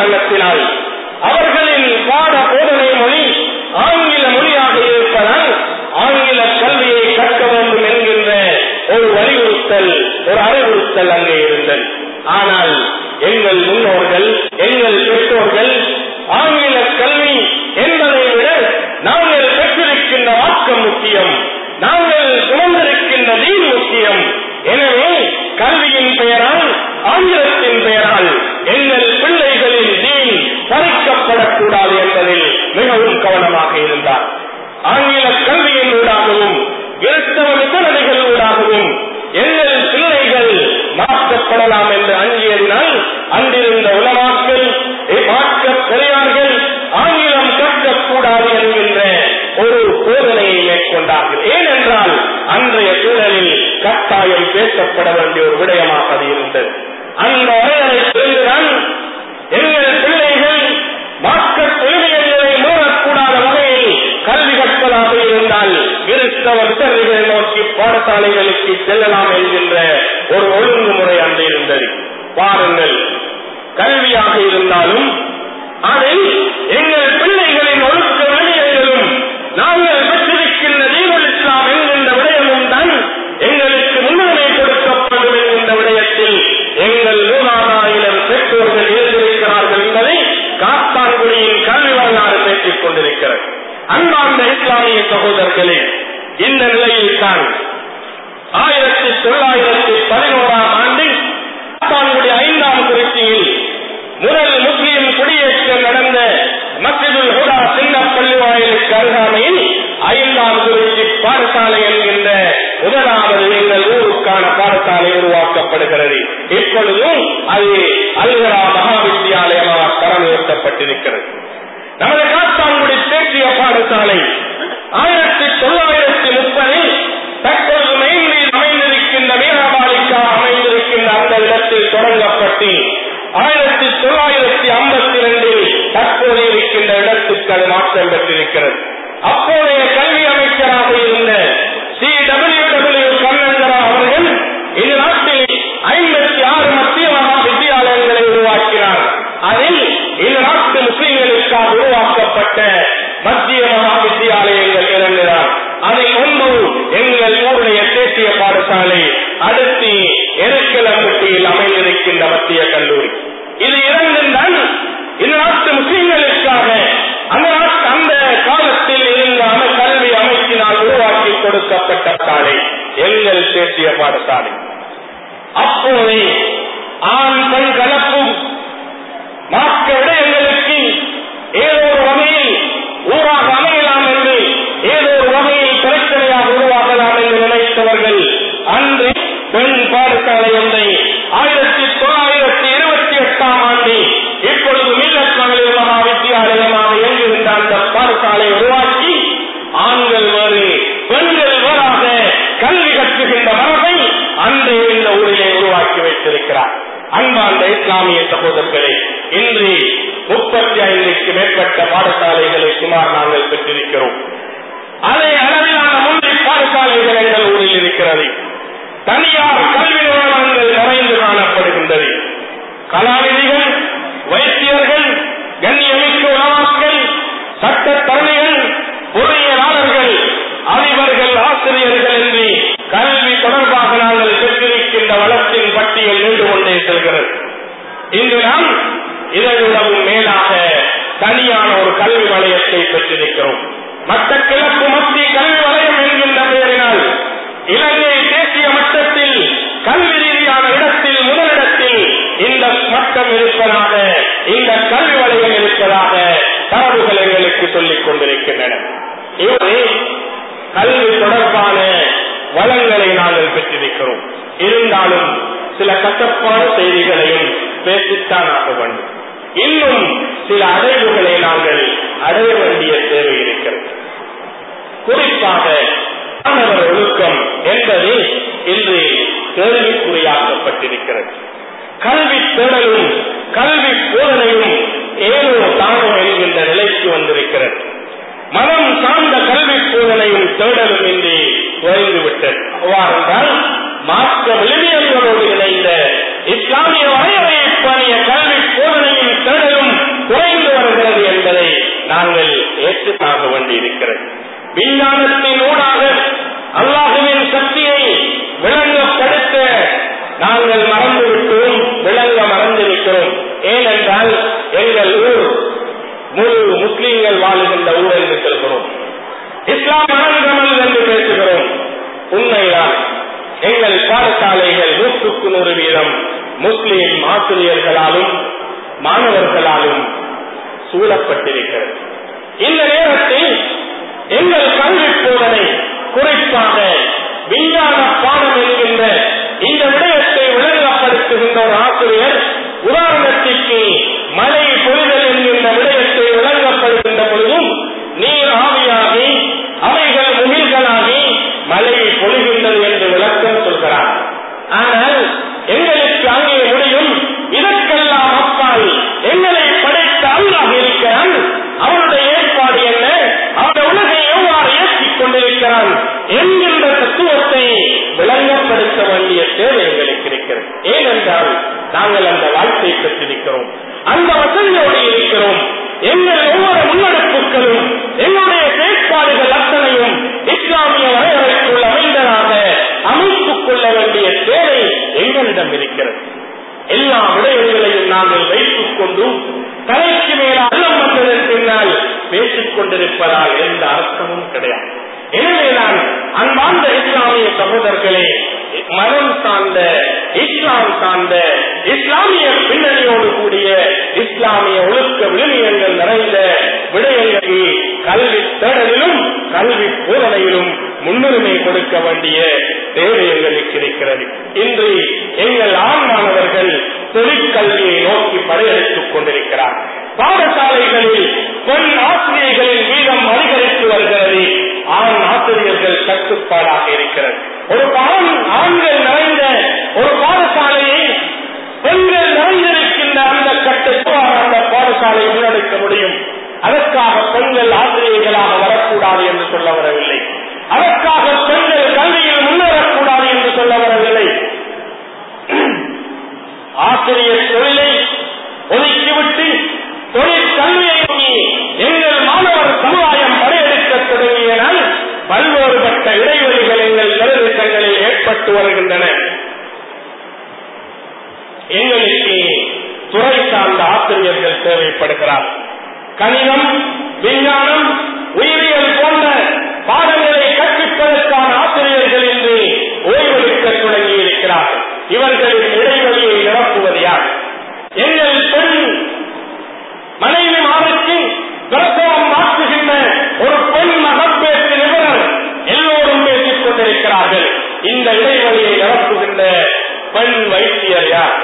காரணத்தினால் அவர்களின் பாட போதனை மொழி ஆங்கில மொழியாக இருப்பதால் ஆங்கில கல்வியை கற்க வேண்டும் என்கின்ற ஒரு வலியுறுத்தல் ஒரு அறிவுறுத்தல் அங்கே இருந்தது ஆனால் எங்கள் முன்னோர்கள் எங்கள் பெற்றோர்கள் ஆங்கில கல்வி என்பதை விட நாங்கள் பெற்றிருக்கின்ற வாக்கம் முக்கியம் நாங்கள் சுமந்திருக்கின்ற நீர் முக்கியம் எனவே கல்வியின் பெயரால் ஆங்கிலத்தின் பெயரால் எங்கள் பிள்ளைகளின் தீன் பறிக்கப்படக்கூடாது என்பதில் மிகவும் கவனமாக இருந்தார் ஆங்கில கல்வியின் ஊடாகவும் கிறிஸ்தவ நிபுணர்கள் ஊடாகவும் எங்கள் பிள்ளைகள் மாற்றப்படலாம் என்று அஞ்சியதினால் அன்றிருந்த உலமாக்கள் மாற்ற பெரியார்கள் ஆங்கிலம் கற்கக்கூடாது என்கின்ற ஒரு போதனையை மேற்கொண்டார்கள் ஏனென்றால் அன்றைய சூழலில் கட்டாயம் பேசப்பட வேண்டிய ஒரு விடயமாக அது இருந்தது அந்த வரையறை தெரிந்துதான் எங்கள் பிள்ளைகள் மார்க்கெட் உரிமைகளை மூடக்கூடாத வகையில் கல்வி கற்பதாக இருந்தால் கிறிஸ்தவ விசர்களை நோக்கி பாடசாலைகளுக்கு செல்லலாம் என்கின்ற ஒரு ஒழுங்குமுறை அன்று இருந்தது பாருங்கள் கல்வியாக இருந்தாலும் அதில் எங்கள் பிள்ளைகளின் ஒழுக்க விடயங்களும் நாங்கள் பெற்றிருக்கின்ற தீபல் இஸ்லாம் என்கின்ற விடயமும் தான் எங்களுக்கு முன்னுரிமை கொடுக்கப்படும் என்கின்ற விடயத்தில் எங்கள் மூலாதாயிரம் பெற்றோர்கள் இருந்திருக்கிறார்கள் என்பதை காத்தான்குடியின் கல்வி வரலாறு பேசிக் கொண்டிருக்கிறது அன்பார்ந்த இஸ்லாமிய சகோதரர்களே இந்த நிலையில் தான் ஆயிரத்தி தொள்ளாயிரத்தி பதினோராம் ஆண்டு காத்தான்குடி ஐந்தாம் குறிச்சியில் முதல் முஸ்லிம் குடியேற்றம் நடந்த மஸ்ஜிதுல் ஹுடா சின்ன பள்ளிவாயிலுக்கு அருகாமையில் ஐந்தாம் குறிச்சி பாடசாலை என்கின்ற முதலாவது எங்கள் ஊருக்கான பாடசாலை உருவாக்கப்படுகிறது இப்பொழுதும் அது அல்கரா மகா வித்தியாலயமாக தரம் உயர்த்தப்பட்டிருக்கிறது நமது காத்தான்குடி தேசிய பாடசாலை ஆயிரத்தி தொள்ளாயிரத்தி முப்பதில் தற்போது மெயினில் அமைந்திருக்கின்ற வீரபாலிக்கா அமைந்திருக்கின்ற அந்த இடத்தில் தொடங்கப்பட்டு ஆயிரத்தி தொள்ளாயிரத்தி ஐம்பத்தி இரண்டில் தற்போது இருக்கின்ற இடத்துக்கு அது மாற்றம் பெற்றிருக்கிறது அப்போதைய கல்வி அமைச்சராக இருந்த சி டபிள்யூ டபிள்யூ கண்ணந்தரா அவர்கள் இந்த நாட்டில் ஐம்பத்தி ஆறு மத்திய மகா வித்தியாலயங்களை உருவாக்கினார் அதில் இந்த நாட்டு முஸ்லிம்களுக்காக உருவாக்கப்பட்ட மத்திய மகா வித்தியாலயங்கள் இரண்டுதான் அதில் ஒன்று எங்கள் ஊருடைய தேசிய பாடசாலை அடுத்து எருக்கலம்பட்டியில் அமைந்திருக்கின்ற மத்திய கல்லூரி இது இரண்டும் தான் இந்த நாட்டு முஸ்லிம்களுக்காக அந்த நாட்டு அந்த காலத்தில் இருந்த அந்த கல்வி அமைப்பினால் உருவாக்கி கொடுக்கப்பட்ட சாலை எங்கள் தேசிய பாடசாலை அப்போதே ஆண் பெண் கலப்பும் மாற்ற விடயங்களுக்கு ஏதோ ஒரு வகையில் ஊராக அமையலாம் என்று ஏதோ ஒரு வகையில் பிரச்சனையாக உருவாகலாம் என்று நினைத்தவர்கள் அன்று பெண் பாடசாலை ஒன்றை ஆயிரத்தி தொள்ளாயிரத்தி இருபத்தி எட்டாம் ஆண்டு இப்பொழுது மீனத் மகளிர் மகா வித்தியாலயமாக இயங்குகின்ற அந்த பாடசாலை உருவாக்கி ஆண்கள் வேறு பெண்கள் வேறாக கல்வி கற்றுகின்ற மரபை அன்று இந்த ஊரிலே உருவாக்கி வைத்திருக்கிறார் அன்பார்ந்த இஸ்லாமிய சகோதரர்களே இன்று முப்பத்தி ஐந்துக்கு மேற்பட்ட பாடசாலைகளை சுமார் நாங்கள் பெற்றிருக்கிறோம் அதே அளவிலான முன்னணி பாடசாலைகள் எங்கள் ஊரில் இருக்கிறது தனியார் கல்வி நிறுவனங்கள் நிறைந்து காணப்படுகின்றது கலாநிதிகள் வைத்தியர்கள் கண்ணியமிக்க உணவாக்கள் சட்டத்தரணிகள் பொறியியலாளர்கள் அதிபர்கள் ஆசிரியர்கள் என்று கல்வி தொடர்பாக நாங்கள் பெற்றிருக்கின்ற வளத்தின் பட்டியல் நின்று கொண்டே செல்கிறது இன்று நாம் இதனுடன் மேலாக தனியான ஒரு கல்வி வலயத்தை பெற்றிருக்கிறோம் மட்டக்கிழக்கு மத்திய கல்வி வலயம் என்கின்ற பெயரினால் இலங்கை தேசிய மட்டத்தில் கல்வி ரீதியான இடத்தில் முதலிடத்தில் இந்த மட்டம் இருப்பதாக இந்த கல்வி வலயம் இருப்பதாக தரவுகள் எங்களுக்கு சொல்லிக் கொண்டிருக்கின்றன இவை கல்வி தொடர்பான வளங்களை நாங்கள் பெற்றிருக்கிறோம் இருந்தாலும் சில கசப்பான செய்திகளையும் பேசித்தான் ஆக வேண்டும் இன்னும் சில அடைவுகளை நாங்கள் அடைய வேண்டிய தேவை இருக்கிறது குறிப்பாக மாணவர் ஒழுக்கம் என்பது இன்று கேள்விக்குறியாக்கப்பட்டிருக்கிறது கல்வி தேடலும் கல்வி போதனையும் ஏதோ தானோ என்கின்ற நிலைக்கு வந்திருக்கிறது மனம் சார்ந்த கல்வி போதனையும் தேடலும் இன்றி குறைந்துவிட்டது அவ்வாறென்றால் மாற்ற விழுமியங்களோடு இணைந்த இஸ்லாமிய வரையறையை பணிய கல்வி போதனையும் தேடலும் விஞ்ஞானத்தின் ஊடாக அல்லாஹுவின் சக்தியை விளங்கப்படுத்த நாங்கள் மறந்துவிட்டோம் விளங்க மறந்திருக்கிறோம் ஏனென்றால் எங்கள் ஊர் முழு முஸ்லீம்கள் வாழுகின்ற ஊர் என்று சொல்கிறோம் இஸ்லாம் அனந்தமல் என்று பேசுகிறோம் உண்மைதான் எங்கள் பாடசாலைகள் நூற்றுக்கு நூறு வீதம் முஸ்லிம் ஆசிரியர்களாலும் மாணவர்களாலும் சூழப்பட்டிருக்கிறது இந்த நேரத்தில் எங்கள் கல்வி போதனை குறிப்பாக விஞ்ஞான பாடம் என்கின்ற இந்த விடயத்தை விளங்கப்படுத்துகின்ற ஒரு ஆசிரியர் உதாரணத்திற்கு மழை பொழிதல் என்கின்ற விடயத்தை விளங்கப்படுகின்ற பொழுதும் நீர் ஆவியாகி அவைகள் முகில்களாகி மழை பொழிகின்றது என்று விளக்கம் சொல்கிறார் ஆனால் எங்களுக்கு அங்கே முடியும் இதற்கெல்லாம் அப்பால் எங்களை படைத்த அல்லாஹ் இருக்கிறான் அவனுடைய ஏற்பாடு என்ன அந்த உலகை எவ்வாறு இயக்கிக் கொண்டிருக்கிறான் என்கின்ற தத்துவத்தை விளங்கப்படுத்த வேண்டிய தேவை எங்களுக்கு இருக்கிறது ஏனென்றால் நாங்கள் அந்த வாழ்க்கை பெற்றிருக்கிறோம் அந்த வசதியோடு இருக்கிறோம் எங்கள் ஒவ்வொரு முன்னெடுப்புகளும் எங்களுடைய செயற்பாடுகள் அத்தனையும் இஸ்லாமிய வரையறைக்குள் அமைந்ததாக அமைத்துக் கொள்ள வேண்டிய தேவை எங்களிடம் இருக்கிறது எல்லா விடயங்களையும் நாங்கள் வைத்துக் கொண்டு தலைக்கு மேல அல்லம் வந்ததன் பின்னால் பேசிக் கொண்டிருப்பதால் எந்த அர்த்தமும் கிடையாது எனவே நான் அன்பார்ந்த இஸ்லாமிய சகோதரர்களே மதம் சார்ந்த இஸ்லாம் சார்ந்த இஸ்லாமிய பின்னணியோடு கூடிய இஸ்லாமிய ஒழுக்க விழுமியங்கள் நிறைந்த விடயங்களுக்கு கல்வி தேடலிலும் கல்வி போதனையிலும் முன்னுரிமை கொடுக்க வேண்டிய தேவை எங்களுக்கு இருக்கிறது இன்று எங்கள் ஆண் மாணவர்கள் தொழிற்கல்வியை நோக்கி படையெடுத்துக் கொண்டிருக்கிறார் பாடசாலைகளில் பெண் ஆசிரியர்களின் வீதம் அதிகரித்து வருகிறது ஆண் ஆசிரியர்கள் கட்டுப்பாடாக இருக்கிறது ஒரு ஆண் ஆண்கள் நிறைந்த ஒரு பாடசாலையை பெண்கள் நிறைந்திருக்கின்ற அந்த கட்டுப்பாடு அந்த பாடசாலையை முன்னெடுக்க முடியும் அதற்காக பெண்கள் ஆசிரியர்களாக வரக்கூடாது என்று சொல்ல வரவில்லை அதற்காக பெண்கள் கல்வியில் முன்னேறக்கூடாது என்று சொல்ல வரவில்லை ஆசிரியர் தொழிலை ஒதுக்கிவிட்டு தொழில் கல்வியை நோக்கி எங்கள் மாணவர் சமுதாயம் படையெடுக்க தொடங்கியனால் பல்வேறுபட்ட இடைவெளிகள் எங்கள் பிரதேசங்களில் ஏற்பட்டு வருகின்றன எங்களுக்கு துறை சார்ந்த ஆசிரியர்கள் தேவைப்படுகிறார் கணிதம் விஞ்ஞானம் உயிரியல் போன்ற பாடங்களை கற்பிப்பதற்கான ஆசிரியர்கள் இன்று ஓய்வெடுக்க தொடங்கி இருக்கிறார்கள் இவர்களின் இடைவெளியை நிரப்புவது யார் எங்கள் பெண் மனைவி மாதற்கு பிரசவம் மாற்றுகின்ற ஒரு பெண் மகப்பேற்று நிபுணர் எல்லோரும் பேசிக் கொண்டிருக்கிறார்கள் இந்த இடைவெளியை நிரப்புகின்ற பெண் வைத்தியர் யார்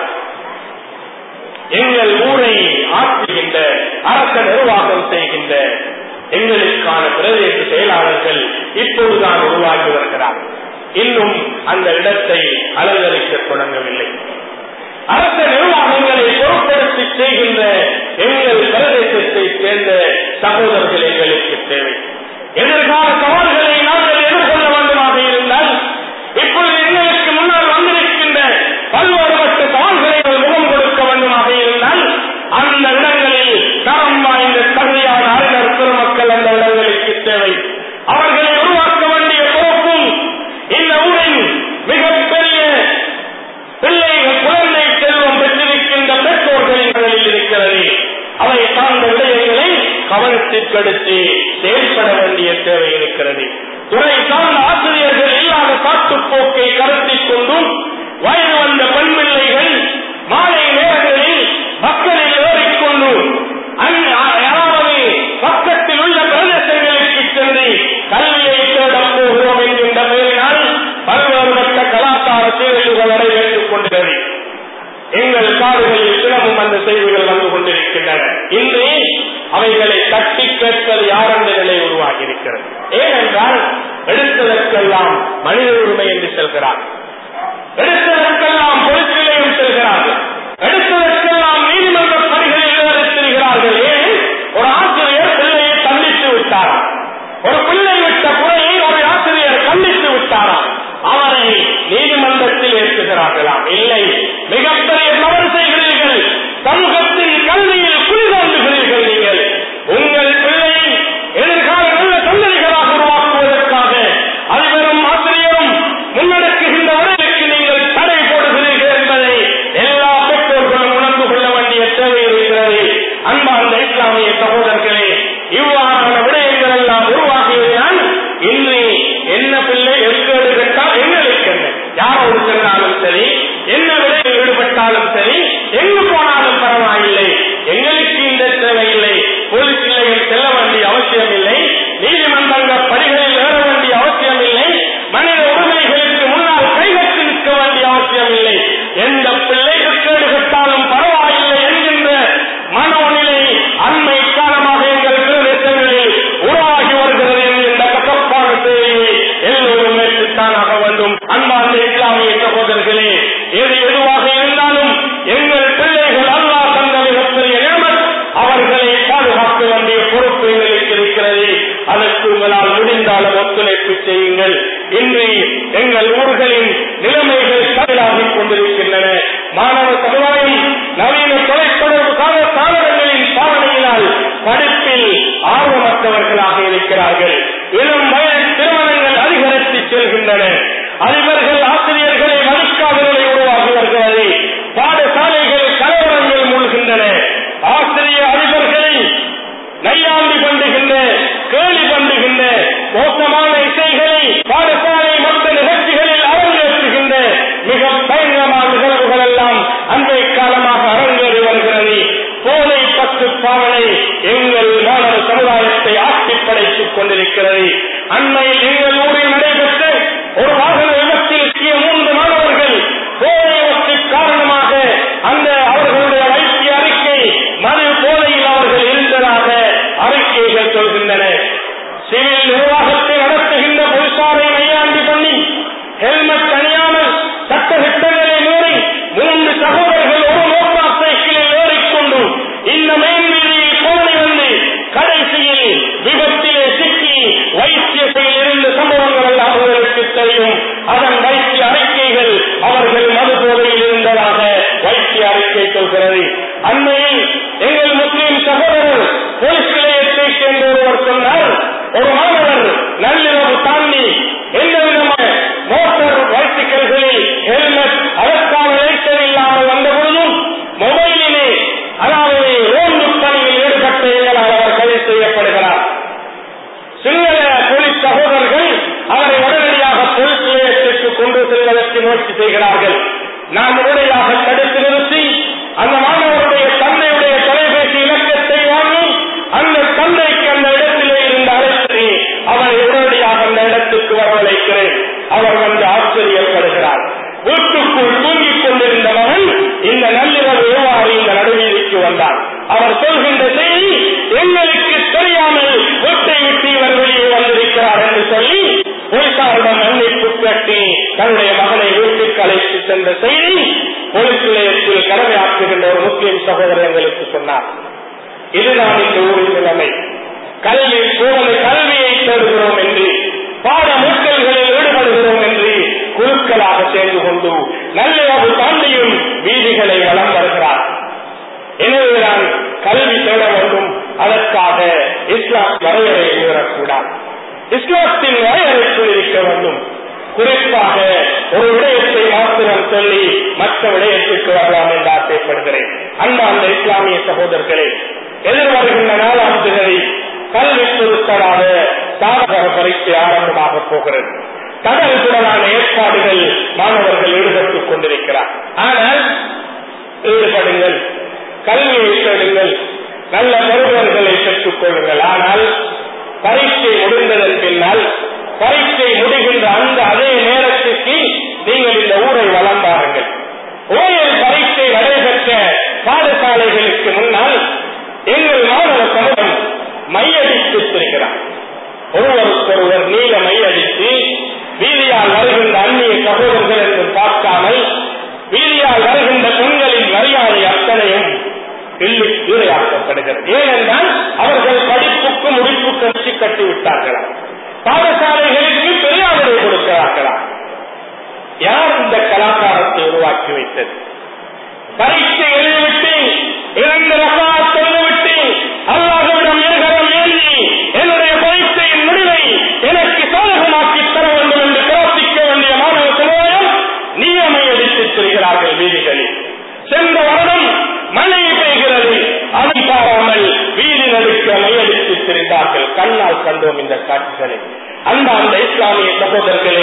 எங்கள் ஊரை ஆற்றுகின்ற அரச நிர்வாகம் செய்கின்ற எங்களுக்கான பிரதேச செயலாளர்கள் இப்பொழுதுதான் உருவாகி வருகிறார் இன்னும் அந்த இடத்தை அலங்கரிக்க தொடங்கவில்லை அரச நிர்வாகங்களை பொருட்படுத்தி செய்கின்ற எங்கள் பிரதேசத்தை சேர்ந்த சகோதரர்கள் எங்களுக்கு தேவை எதிர்கால சவால்களை நாங்கள் எதிர்கொள்ள வேண்டுமாக இருந்தால் இப்பொழுது எங்களுக்கு முன்னால் வந்திருக்கின்ற பல்வேறுபட்ட சவால்களை முகம் கொடுக்க வேண்டுமாக இருந்தால் அந்த இடங்களில் தரம் வாய்ந்த தகுதியான அறிஞர் பெருமக்கள் அந்த இடங்களுக்கு தேவை அவர்களை உருவாக்க வேண்டிய பொறுப்பும் இந்த ஊரின் மிகப்பெரிய பிள்ளைகள் குழந்தை செல்வம் பெற்றிருக்கின்ற பெற்றோர்களில் இருக்கிறது அவை சார்ந்த விடயங்களை கவனத்திற்கெடுத்து செயல்பட வேண்டிய தேவை இருக்கிறது துறை சார்ந்த ஆசிரியர்கள் இல்லாத காட்டுப்போக்கை கருத்தில் கொண்டும் வயது வந்த பெண் பிள்ளைகள் மாலை நேரங்களில் மக்களில் ஏறிக்கொண்டு யாராவது பக்கத்தில் உள்ள பிரதேசங்களுக்கு சென்று கல்வியை தேடப் போகிறோம் என்கின்ற பெயரினால் பல்வேறுபட்ட கலாச்சார சீரழிவுகள் நடைபெற்றுக் கொண்டிருக்கிறது எங்கள் காடுகளில் தினமும் அந்த செய்திகள் வந்து கொண்டிருக்கின்றன இன்று அவைகளை தட்டி கேட்பது யார் என்ற நிலை உருவாகி இருக்கிறது ஏனென்றால் எடுத்ததற்கெல்லாம் மனித உரிமை என்று செல்கிறார் எடுத்ததற்கெல்லாம் பொலிஸ் நிலையம் செல்கிறார்கள் எடுத்ததற்கெல்லாம் நீதிமன்ற பணிகளில் ஏறித்திருக்கிறார்கள் ஏன் ஒரு ஆசிரியர் பிள்ளையை தண்டித்து விட்டாராம் ஒரு பிள்ளை விட்ட குறையை ஒரு ஆசிரியர் கண்டித்து விட்டாராம் அவரை நீதிமன்றத்தில் ஏற்றுகிறார்களாம் இல்லை மிகப்பெரிய தவறு செய்கிறீர்கள் சமூகத்தின் கல்வியில் குழி தோன்றுகிறீர்கள் நீங்கள் உங்கள் பிள்ளையை எதிர்கால நல்ல சந்ததிகளாக உருவாக்க சென்றாலும் சரி என்ன விலையில் ஈடுபட்டாலும் சரி எங்கு போனாலும் பரவாயில்லை எங்களுக்கு இந்த தேவையில்லை போலீஸ் நிலையம் செல்ல வேண்டிய அவசியம் இல்லை நீதிமன்ற படிகளில் ஏற வேண்டிய அவசியம் இல்லை மனித உரிமைகளுக்கு முன்னால் கைகட்டி நிற்க வேண்டிய அவசியம் இல்லை எந்த பிள்ளைகள் கேடு கட்டாலும் பரவாயில்லை என்கின்ற மனோநிலை அண்மை காலமாக எங்கள் பிரதேசங்களில் உருவாகி வருகிறது என்கின்ற கசப்பான செய்தியை எல்லோரும் ஏற்றுத்தான் ஆக வேண்டும் அன்பார்ந்த இஸ்லாமிய சகோதரர்களே எது எதுவாக இருந்தாலும் எங்கள் பிள்ளைகள் அல்லாஹ் தந்த மிகப்பெரிய நிலைமை அவர்களை பாதுகாக்க வேண்டிய பொறுப்பு எங்களுக்கு இருக்கிறது அதற்கு உங்களால் முடிந்த அளவு ஒத்துழைப்பு செய்யுங்கள் இன்று எங்கள் ஊர்களின் நிலைமைகள் கடலாகிக் கொண்டிருக்கின்றன மாணவ சமுதாயம் நவீன தொலைத்தொடர்பு கால சாதனங்களின் சாதனையினால் படிப்பில் ஆர்வமற்றவர்களாக இருக்கிறார்கள் இளம் வயது திருமணங்கள் அதிகரித்து செல்கின்றன அதிபர்கள் ஆசிரியர்களை மதிக்காத நிலை உருவாகி வருகிறது பாடசாலைகள் கலவரங்கள் மூழ்கின்றன ஆசிரியர் அதிபர்களை நையாண்டி பண்ணுகின்ற கேலி பண்ணுகின்ற மோசமான இசைகளை பாடசாலை மற்ற நிகழ்ச்சிகளில் அரங்கேற்றுகின்ற மிக பயங்கரமான நிகழ்வுகள் எல்லாம் அன்றைய காலமாக அரங்கேறி வருகிறது போதை பத்து பாவனை எங்கள் மாணவ சமுதாயத்தை ஆட்சி படைத்துக் கொண்டிருக்கிறது அண்மையில் எங்கள் ஊரில் நடைபெற்ற ஒரு வாகன விபத்தில் சிக்கிய மூன்று மாணவர்கள் போதைவற்கு காரணமாக அந்த அவர்களுடைய வைத்திய அறிக்கை மது போதையில் அவர்கள் இருந்ததாக அறிக்கைகள் சொல்கின்றன சிவில் நிர்வாகத்தை நடத்துகின்ற போலீசாரை மையாண்டி பண்ணி ஹெல்மெட் அணியாமல் சட்ட திட்டங்களை மீறி மூன்று சகோதரர்கள் ஒரு மோட்டார் சைக்கிளில் ஏறிக்கொண்டு இந்த மேல்வீதியில் போனி வந்து கடைசியில் விபத்திலே சிக்கி வைத்தியத்தில் இருந்த சம்பவங்கள் எல்லாம் அவர்களுக்கு தெரியும் அதன் வைத்திய அறிக்கைகள் அவர்கள் மது போதையில் இருந்ததாக வைத்திய அறிக்கை சொல்கிறது அண்மையில் எங்கள் முஸ்லிம் சகோதரர் போலீஸ் நிலையத்தை சேர்ந்த ஒருவர் சொன்னார் ஒரு மாணவர் நள்ளிரவு தாண்டி எந்த விதமான மோட்டார் பைசிக்கல்களில் ஹெல்மெட் அதற்கான லைசன் இல்லாமல் வந்த பொழுதும் மொபைலிலே அதாவது ரோந்து பணியில் ஈடுபட்ட எங்களால் அவர் கைது செய்யப்படுகிறார் சிங்கள போலீஸ் சகோதரர்கள் அவரை உடனடியாக போலீஸ் நிலையத்திற்கு கொண்டு செல்வதற்கு முயற்சி செய்கிறார்கள் நாம் உடனடியாக தடுத்து நிறுத்தி அந்த மாணவருடைய தந்தையுடைய தொலைபேசி இலக்கத்தை வாங்கி அந்த தந்தைக்கு அந்த இடத்திலே இருந்த அழைத்து அவரை உடனடியாக அந்த இடத்துக்கு வரவழைக்கிறேன் அவர் வந்து ஆச்சரியப்படுகிறார் வீட்டுக்குள் தூங்கிக் கொண்டிருந்த மகன் இந்த நள்ளிரவு எவ்வாறு இந்த நடுவீதிக்கு வந்தார் அவர் சொல்கின்ற செய்தி எங்களுக்கு தெரியாமல் வீட்டை விட்டு இவர் வெளியே வந்திருக்கிறார் என்று சொல்லி போலீசாரிடம் மன்னிப்பு கட்டி தன்னுடைய மகனை வீட்டுக்கு அழைத்து சென்ற செய்தி போலீஸ் நிலையத்தில் கடமையாற்றுகின்ற ஒரு முஸ்லிம் சகோதரர் எங்களுக்கு சொன்னார் இதுதான் இந்த ஊரின் நிலைமை கல்வி சூழலை கல்வியை தேடுகிறோம் என்று பாட முற்கல்களில் ஈடுபடுகிறோம் என்று குழுக்களாக சேர்ந்து கொண்டு நல்ல தாண்டியும் வீதிகளை வளம் வருகிறார் எனவேதான் கல்வி தேட வேண்டும் அதற்காக இஸ்லாம் வரையறை மீறக்கூடாது இஸ்லாத்தின் வரையறைக்குள் இருக்க வேண்டும் குறிப்பாக ஒரு விடயத்தை மாத்திரம் சொல்லி மற்ற விடயத்திற்கு வரலாம் என்று ஆசைப்படுகிறேன் அன்பார்ந்த இஸ்லாமிய சகோதரர்களே எதிர்வருகின்ற நாலாம் திகதி கல்வி பொருட்களாக சாதக பரீட்சை ஆரம்பமாக போகிறது கடலுடனான ஏற்பாடுகள் மாணவர்கள் ஈடுபட்டுக் கொண்டிருக்கிறார் ஆனால் ஈடுபடுங்கள் கல்வியை தேடுங்கள் நல்ல பருவங்களை பெற்றுக் கொள்ளுங்கள் ஆனால் பரீட்சை முடிந்ததன் பின்னால் பரீட்சை முடிகின்ற அந்த அதே நேரத்திற்கு நீங்கள் இந்த ஊரை வளம் பாருங்கள் ஓயல் பரீட்சை நடைபெற்ற பாடசாலைகளுக்கு முன்னால் எங்கள் மாணவ சமூகம் மையடித்து திரிகிறார் ஒருவருக்கொருவர் நீல மையடித்து வீதியால் வருகின்ற அந்நிய சகோதரர்கள் என்று பார்க்காமல் வீதியால் வருகின்ற பெண்களின் மரியாதை அத்தனையும் எள்ளி கீழையாக்கப்படுகிறது ஏனென்றால் அவர்கள் படிப்புக்கு முடிப்பு கட்சி கட்டிவிட்டார்களா பாடசாலைகளுக்கு பெரியாரை கொடுக்கிறார்களா யார் இந்த கலாச்சாரத்தை உருவாக்கி வைத்தது பரீட்சை எழுதிவிட்டு இரண்டு ரகா சொல்லிவிட்டு அல்லாஹுவிடம் இருகரம் ஏந்தி என்னுடைய பரீட்சையின் முடிவை எனக்கு சாதகமாக்கி தர வேண்டும் என்று பிரார்த்திக்க வேண்டிய மாணவ சமுதாயம் நியமை அடித்துச் செல்கிறார்கள் வீதிகளில் சென்ற வருடம் மழை பெய்கிறது அதை பாராமல் வீதி நடுக்க மையடித்து திரிந்தார்கள் கண்ணால் கண்டோம் இந்த காட்சிகளை அந்த அந்த இஸ்லாமிய சகோதரர்களே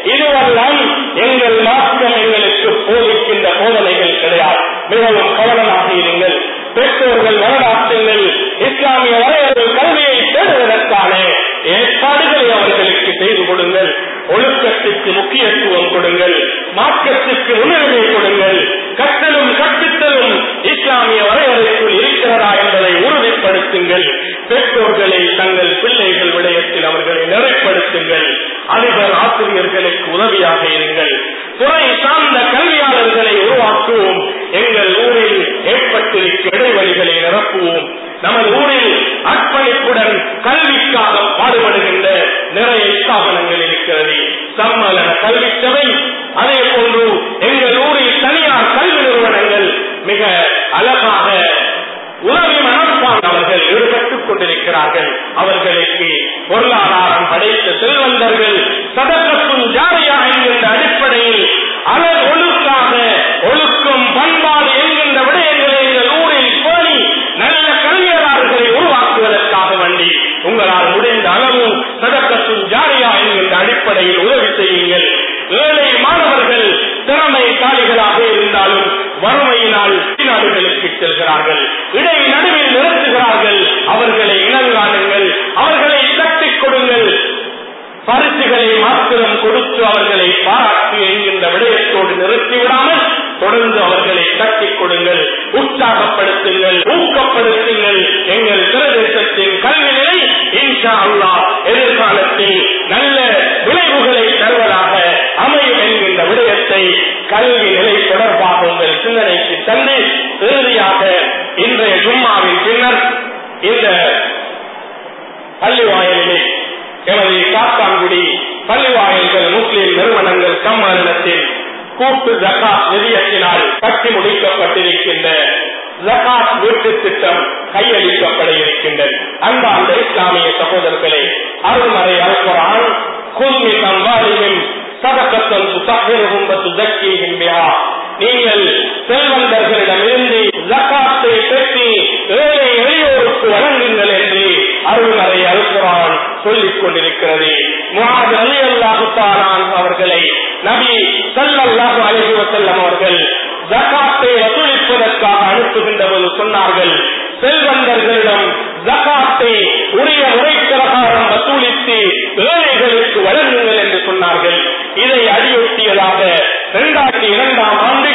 இதுவெல்லாம் எங்கள் மார்க்கம் எங்களுக்கு போதிக்கின்ற போதனைகள் கிடையாது மிகவும் கவனமாக இருங்கள் பெற்றோர்கள் வரலாற்றுங்கள் இஸ்லாமிய வரையறை கல்வியை தேடுவதற்கான ஏற்பாடுகளை அவர்களுக்கு செய்து கொடுங்கள் ஒழுக்கத்திற்கு முக்கியத்துவம் கொடுங்கள் மார்க்கத்திற்கு முன்னுரிமை கொடுங்கள் கற்றலும் கற்பித்தலும் இஸ்லாமிய வரையறைக்குள் இருக்கிறதா என்பதை உறுதிப்படுத்துங்கள் பெற்றோர்களை தங்கள் பிள்ளைகள் விடயத்தில் அவர்களை நிறைப்படுத்துங்கள் அதிபர் ஆசிரியர்களுக்கு உதவியாக இருங்கள் துறை சார்ந்த கல்வியாளர்களை உருவாக்குவோம் எங்கள் ஊரில் ஏற்பட்டிருக்கும் இடைவெளிகளை நிரப்புவோம் நமது ஊரில் அர்ப்பணிப்புடன் கல்விக்காக பாடுபடுகின்ற நிறைய ஸ்தாபனங்கள் இருக்கிறது சம்மலன கல்வி சபை அதே போன்று எங்கள் ஊரில் தனியார் கல்வி நிறுவனங்கள் மிக அழகாக உதவி மனப்பான் அவர்கள் ஈடுபட்டுக் கொண்டிருக்கிறார்கள் அவர்களுக்கு பொருளாதாரம் படைத்த செல்வந்தர்கள் சதக்கத்தும் ஜாரியா என்கின்ற அடிப்படையில் அவர் ஒழுக்காக ஒழுக்கம் பண்பாடு என்கின்ற விடயங்களை எங்கள் ஊரில் போய் நல்ல கல்வியாளர்களை உருவாக்குவதற்காக வேண்டி உங்களால் முடிந்த அளவு சதக்கத்தும் ஜாரியா என்கின்ற அடிப்படையில் உதவி செய்யுங்கள் ஏழை மாணவர்கள் திறமைசாலிகளாக இருந்தாலும் வறுமையினால் வெளிநாடுகளுக்கு செல்கிறார்கள் இடை நடுவில் நிறுத்துகிறார்கள் அவர்களை இனங்காணுங்கள் அவர்களை தட்டிக் கொடுங்கள் பரிசுகளை மாத்திரம் கொடுத்து அவர்களை பாராட்டு என்கின்ற விடயத்தோடு நிறுத்திவிடாமல் தொடர்ந்து அவர்களை தட்டிக் கொடுங்கள் உற்சாகப்படுத்துங்கள் ஊக்கப்படுத்துங்கள் எங்கள் பிரதேசத்தின் கல்வி நிலை இன்ஷா அல்லா எதிர்காலத்தில் நல்ல விளைவுகளை தருவதாக அமையும் என்கின்ற விடயத்தை கல்வி நிலை தொடர்பாக உங்கள் சிந்தனைக்கு தந்து இறுதியாக இன்றைய ஜும்மாவின் பின்னர் இந்த பள்ளிவாயலிலே எமது காத்தான்குடி பள்ளிவாயல்கள் முஸ்லிம் நிறுவனங்கள் சம்மேளனத்தில் கூட்டு ஜகாத் நிதியத்தினால் கட்டி முடிக்கப்பட்டிருக்கின்ற ஜகாத் வீட்டு திட்டம் கையளிக்கப்பட இருக்கின்றது அன்பார்ந்த இஸ்லாமிய சகோதரர்களே அருள்மறை அல்குரான் குல்மி தம்பாலிமின் சதக்கத்தல் துதஹிருஹும் வதுதக்கீஹிம் பிஹா நீங்கள் செல்வந்தர்களிடமிருந்து ஜக்காத்தை பெற்று ஏழை எளியோருக்கு வழங்குங்கள் என்று அருள்மறை அல்குரான் சொல்லிக் கொண்டிருக்கிறது முகாது அலி அல்லாஹுத்தாரான் அவர்களை நபி சல்லல்லாஹு அலைஹி வஸல்லம் அவர்கள் ஜகாத்தை வசூலிப்பதற்காக அனுப்புகின்ற போது சொன்னார்கள் செல்வந்தர்களிடம் ஜகாத்தை உரிய முறை பிரகாரம் வசூலித்து ஏழைகளுக்கு வழங்குங்கள் என்று சொன்னார்கள் இதை அடியொட்டியதாக இரண்டாயிரத்தி இரண்டாம் ஆண்டு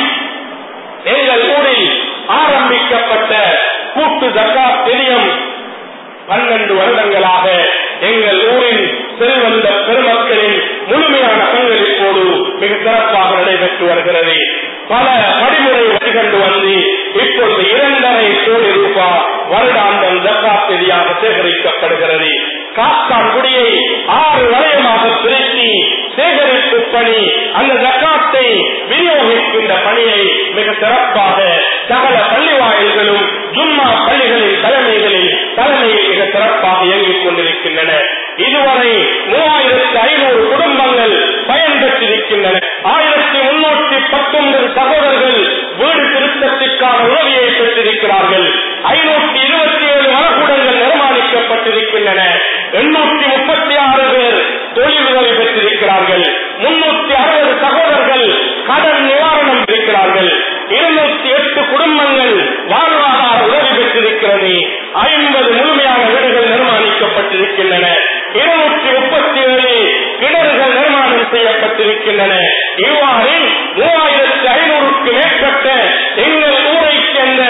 எங்கள் ஊரில் ஆரம்பிக்கப்பட்ட கூட்டு ஜக்காத் பிரியம் பன்னெண்டு வருடங்களாக எங்கள் ஊரின் செல்வந்த பெருமக்களின் முழுமையான பங்களிப்போடு மிக சிறப்பாக நடைபெற்று வருகிறது பல படிமுறை வழிகண்டு வந்து இப்பொழுது இரண்டரை கோடி ரூபாய் வருடாந்தம் ஜக்காத் நிதியாக சேகரிக்கப்படுகிறது காத்தான்குடியை ஆறு வலயமாக பிரித்து சேகரிப்பு பணி அந்த ஜக்காத்தை விநியோகிக்கின்ற பணியை மிக சிறப்பாக சகல பள்ளி வாயில்களும் ஜும்மா பள்ளிகளின் தலைமைகளில் தலைமையில் மிக சிறப்பாக இயங்கிக் கொண்டிருக்கின்றன இதுவரை மூவாயிரத்தி ஐநூறு குடும்பங்கள் பயன்பெற்றிருக்கின்றன ஆயிரத்தி முன்னூற்றி பத்தொன்பது சகோதரர்கள் வீடு திருத்தத்திற்கான உதவியை பெற்றிருக்கிறார்கள் ஐநூற்றி இருபத்தி ஏழு மரக்கூடங்கள் நிர்மாணிக்கப்பட்டிருக்கின்றன எண்ணூற்றி முப்பத்தி ஆறு பேர் தொழில் உதவி பெற்றிருக்கிறார்கள் முன்னூத்தி அறுபது சகோதரர்கள் கடன் நிவாரணம் இருக்கிறார்கள் இருநூத்தி எட்டு குடும்பங்கள் வாழ்வாதார உதவி பெற்றிருக்கிறது ஐம்பது முழுமையான வீடுகள் நிர்மாணிக்கப்பட்டிருக்கின்றன இருநூற்றி முப்பத்தி ஏழு கிணறுகள் நிர்மாணம் செய்யப்பட்டிருக்கின்றன இவ்வாறு மூவாயிரத்தி ஐநூறுக்கு மேற்பட்ட எங்கள் ஊரை சேர்ந்த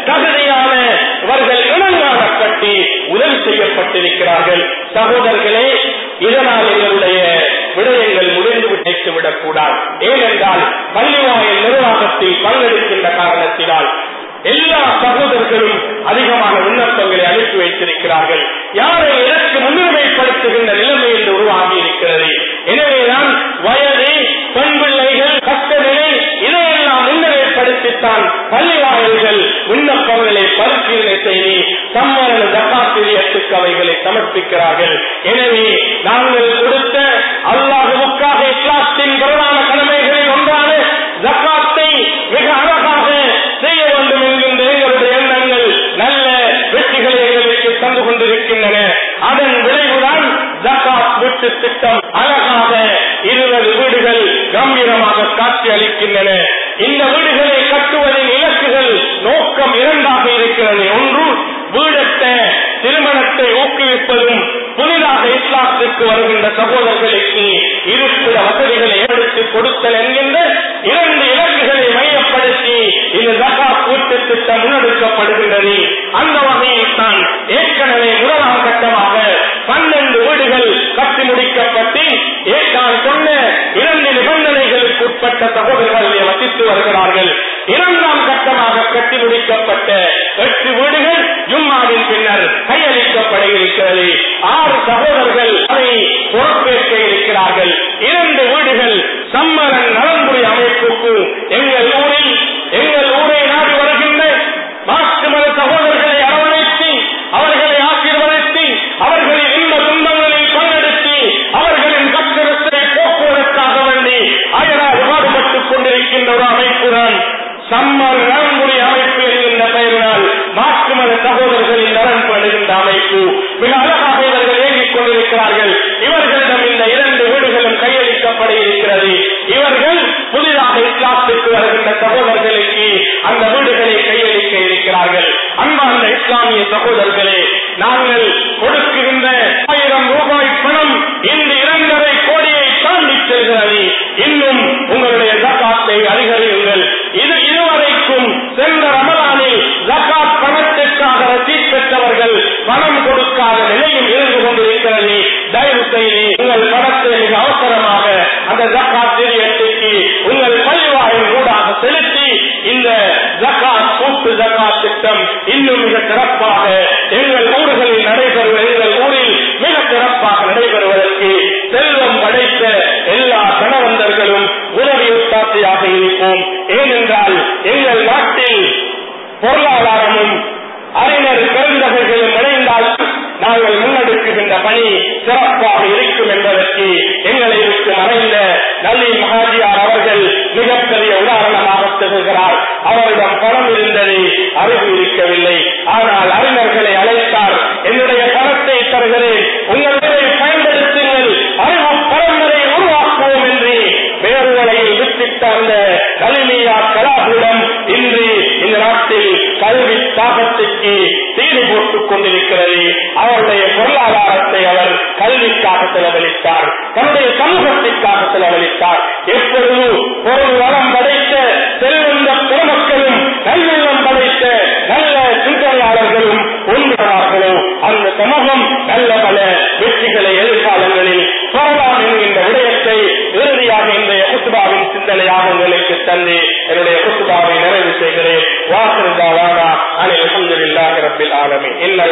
தகுதியானவர்கள் இனங்காணப்பட்டு உதவி செய்யப்பட்டிருக்கிறார்கள் சகோதரர்களே இதனால் எங்களுடைய விடயங்கள் முடிந்து விட்டு விடக்கூடாது ஏனென்றால் பள்ளிவாயல் நிர்வாகத்தில் பங்கெடுக்கின்ற காரணத்தினால் எல்லா சகோதரர்களும் அதிகமான விண்ணப்பங்களை அனுப்பி வைத்திருக்கிறார்கள் யாரை இதற்கு முன்னுரிமைப்படுத்துகின்ற நிலைமை என்று உருவாகி இருக்கிறது எனவேதான் வயது பெண் பிள்ளைகள் கஷ்ட நிலை இதையெல்லாம் முன்னிலைப்படுத்தித்தான் பள்ளி வாயில்கள் விண்ணப்பங்களை பரிசீலனை செய்து சம்மரண ஜக்காத்திரியத்துக்கு அவைகளை சமர்ப்பிக்கிறார்கள் எனவே நாங்கள் கொடுத்த அல்லாஹுக்காக இஸ்லாத்தின் பிரதான கடமைகளில் ஒன்றான ஜக்காத்தை மிக அழகாக செய்ய வேண்டும் என்கின்ற எங்களுடைய எண்ணங்கள் நல்ல வெற்றிகளை எங்களுக்கு தந்து கொண்டிருக்கின்றன அதன் விளைவுதான் ஜக்காத் வீட்டு திட்டம் அழகாக இருபது வீடுகள் கொண்டிருக்கின்றன இந்த வீடுகளை கட்டுவதின் இலக்குகள் நோக்கம் இரண்டாக இருக்கிறது ஒன்று வீடற்ற திருமணத்தை ஊக்குவிப்பதும் புதிதாக இஸ்லாத்திற்கு வருகின்ற சகோதரர்களுக்கு இருப்பிட வசதிகளை ஏற்படுத்தி கொடுத்தல் என்கின்ற இரண்டு இலக்குகளை மையப்படுத்தி இந்த ஜகா கூட்டு திட்டம் முன்னெடுக்கப்படுகின்றது அந்த வகையில் தான் ஏற்கனவே முதலாம் கட்டமாக பன்னெண்டு வீடுகள் கட்டி முடிக்கப்பட்டு நான் சொன்ன இரண்டு நிபந்தனைகளுக்கு உட்பட்ட சகோதரர்களை வசித்து வருகிறார்கள் இரண்டாம் கட்டமாக கட்டி முடிக்கப்பட்ட எட்டு வீடுகள் ஜும்மாவின் பின்னர் கையளிக்கப்பட இருக்கிறது ஆறு சகோதரர்கள் அதை பொறுப்பேற்க இருக்கிறார்கள் இரண்டு வீடுகள் சம்மரன் நலன்புரி அமைப்புக்கு எங்கள் ஊரில் எங்கள் ஊரை நாடி வருகின்ற மாற்று மத சகோதரர்களை அரவணைத்து அவர்களை ஆசீர்வதித்து அவர்களின் இன்ப துன்பங்களில் பங்கெடுத்து அவர்களின் கஷ்டத்தை போக்குவதற்காக வேண்டி அயராது பாடுபட்டுக் கொண்டிருக்கின்ற ஒரு அமைப்பு தான் சம்மர் நலன்புரி அமைப்பு என்கின்ற பெயரினால் மாற்று மத சகோதரர்களின் நலன் படுகின்ற அமைப்பு மிக அழகாக இவர்கள் இயங்கிக் கொண்டிருக்கிறார்கள் இவர்களிடம் இந்த இரண்டு வீடுகளும் கையளிக்கப்பட இருக்கிறது இவர்கள் புதிதாக இஸ்லாத்துக்கு வருகின்ற சகோதரர்களுக்கு அந்த வீடுகளை கையளிக்க இருக்கிறார்கள் அன்பார்ந்த இஸ்லாமிய சகோதரர்களே நாங்கள் கொடுக்கின்ற ஆயிரம் ரூபாய் பணம் இந்த இரண்டரை கோடியை தாண்டி செல்கிறது இன்னும் உங்களுடைய ஜக்காத்தை அதிகரியுங்கள் இது இதுவரைக்கும் சென்ற ரமலானில் ஜக்காத் பணத்திற்காக ரசீத் பெற்றவர்கள் பணம் கொடுக்காத நிலையில் இருந்து கொண்டிருக்கிறது தயவு செய்து உங்கள் பணத்தை மிக அவசரமாக அந்த ஜக்காத் நிதியத்துக்கு உங்கள் பள்ளிவாயின் ஊடாக செலுத்தி இந்த ஜக்காத் கூட்டு ஜக்காத் திட்டம் இன்னும் மிக சிறப்பாக எங்கள் ஊர்களில் நடைபெறும் எங்கள் ஊரில் மிக சிறப்பாக நடைபெறுவதற்கு செல்வம் படைத்த எல்லா கணவந்தர்களும் உதவியுத்தாட்சியாக இருப்போம் ஏனென்றால் எங்கள் நாட்டில் பொருளாதாரமும் அறிஞர் பெருந்தகைகளும் இணைந்தால் நாங்கள் முன்னெடுக்குகின்ற பணி சிறப்பாக இருக்கும் என்பதற்கு எங்களை விட்டு மறைந்த நல்லி மகாஜியார் அவர்கள் மிகப்பெரிய உதாரணமாக திகழ்கிறார் அவரிடம் பணம் இருந்ததை அறிவு இருக்கவில்லை ஆனால் அறிஞர்களை அழைத்தார் என்னுடைய பணத்தை தருகிறேன் உங்களை பயன்படுத்துங்கள் அறிவு பரம்பரை உருவாக்குவோம் என்று வேறு வழியில் வித்திட்ட அந்த கலிமியா கலாபுரம் இன்று இந்த நாட்டில் கல்வி தாகத்துக்கு தீனி போட்டுக் கொண்டிருக்கிறது அவருடைய பொருளாதாரத்தை அவர் கல்விக்காக செலவழித்தார் தன்னுடைய சமூகத்திற்காக செலவழித்தார் எப்பொழுது பொருள் வளம் படைத்த செல்வந்த பெருமக்களும் நல்லெண்ணம் படைத்த நல்ல சிந்தனையாளர்களும் ஒன்றார்களோ அந்த சமூகம் நல்ல பல வெற்றிகளை எதிர்காலங்களில் பெறலாம் என்கின்ற விடயத்தை இறுதியாக இன்றைய குத்துபாவின் சிந்தனையாக உங்களுக்கு தந்து என்னுடைய குத்துபாவை நிறைவு செய்கிறேன் வாசல் தாவானா அனில் அஹமதுல்லாஹி ரப்பில் ஆலமீன்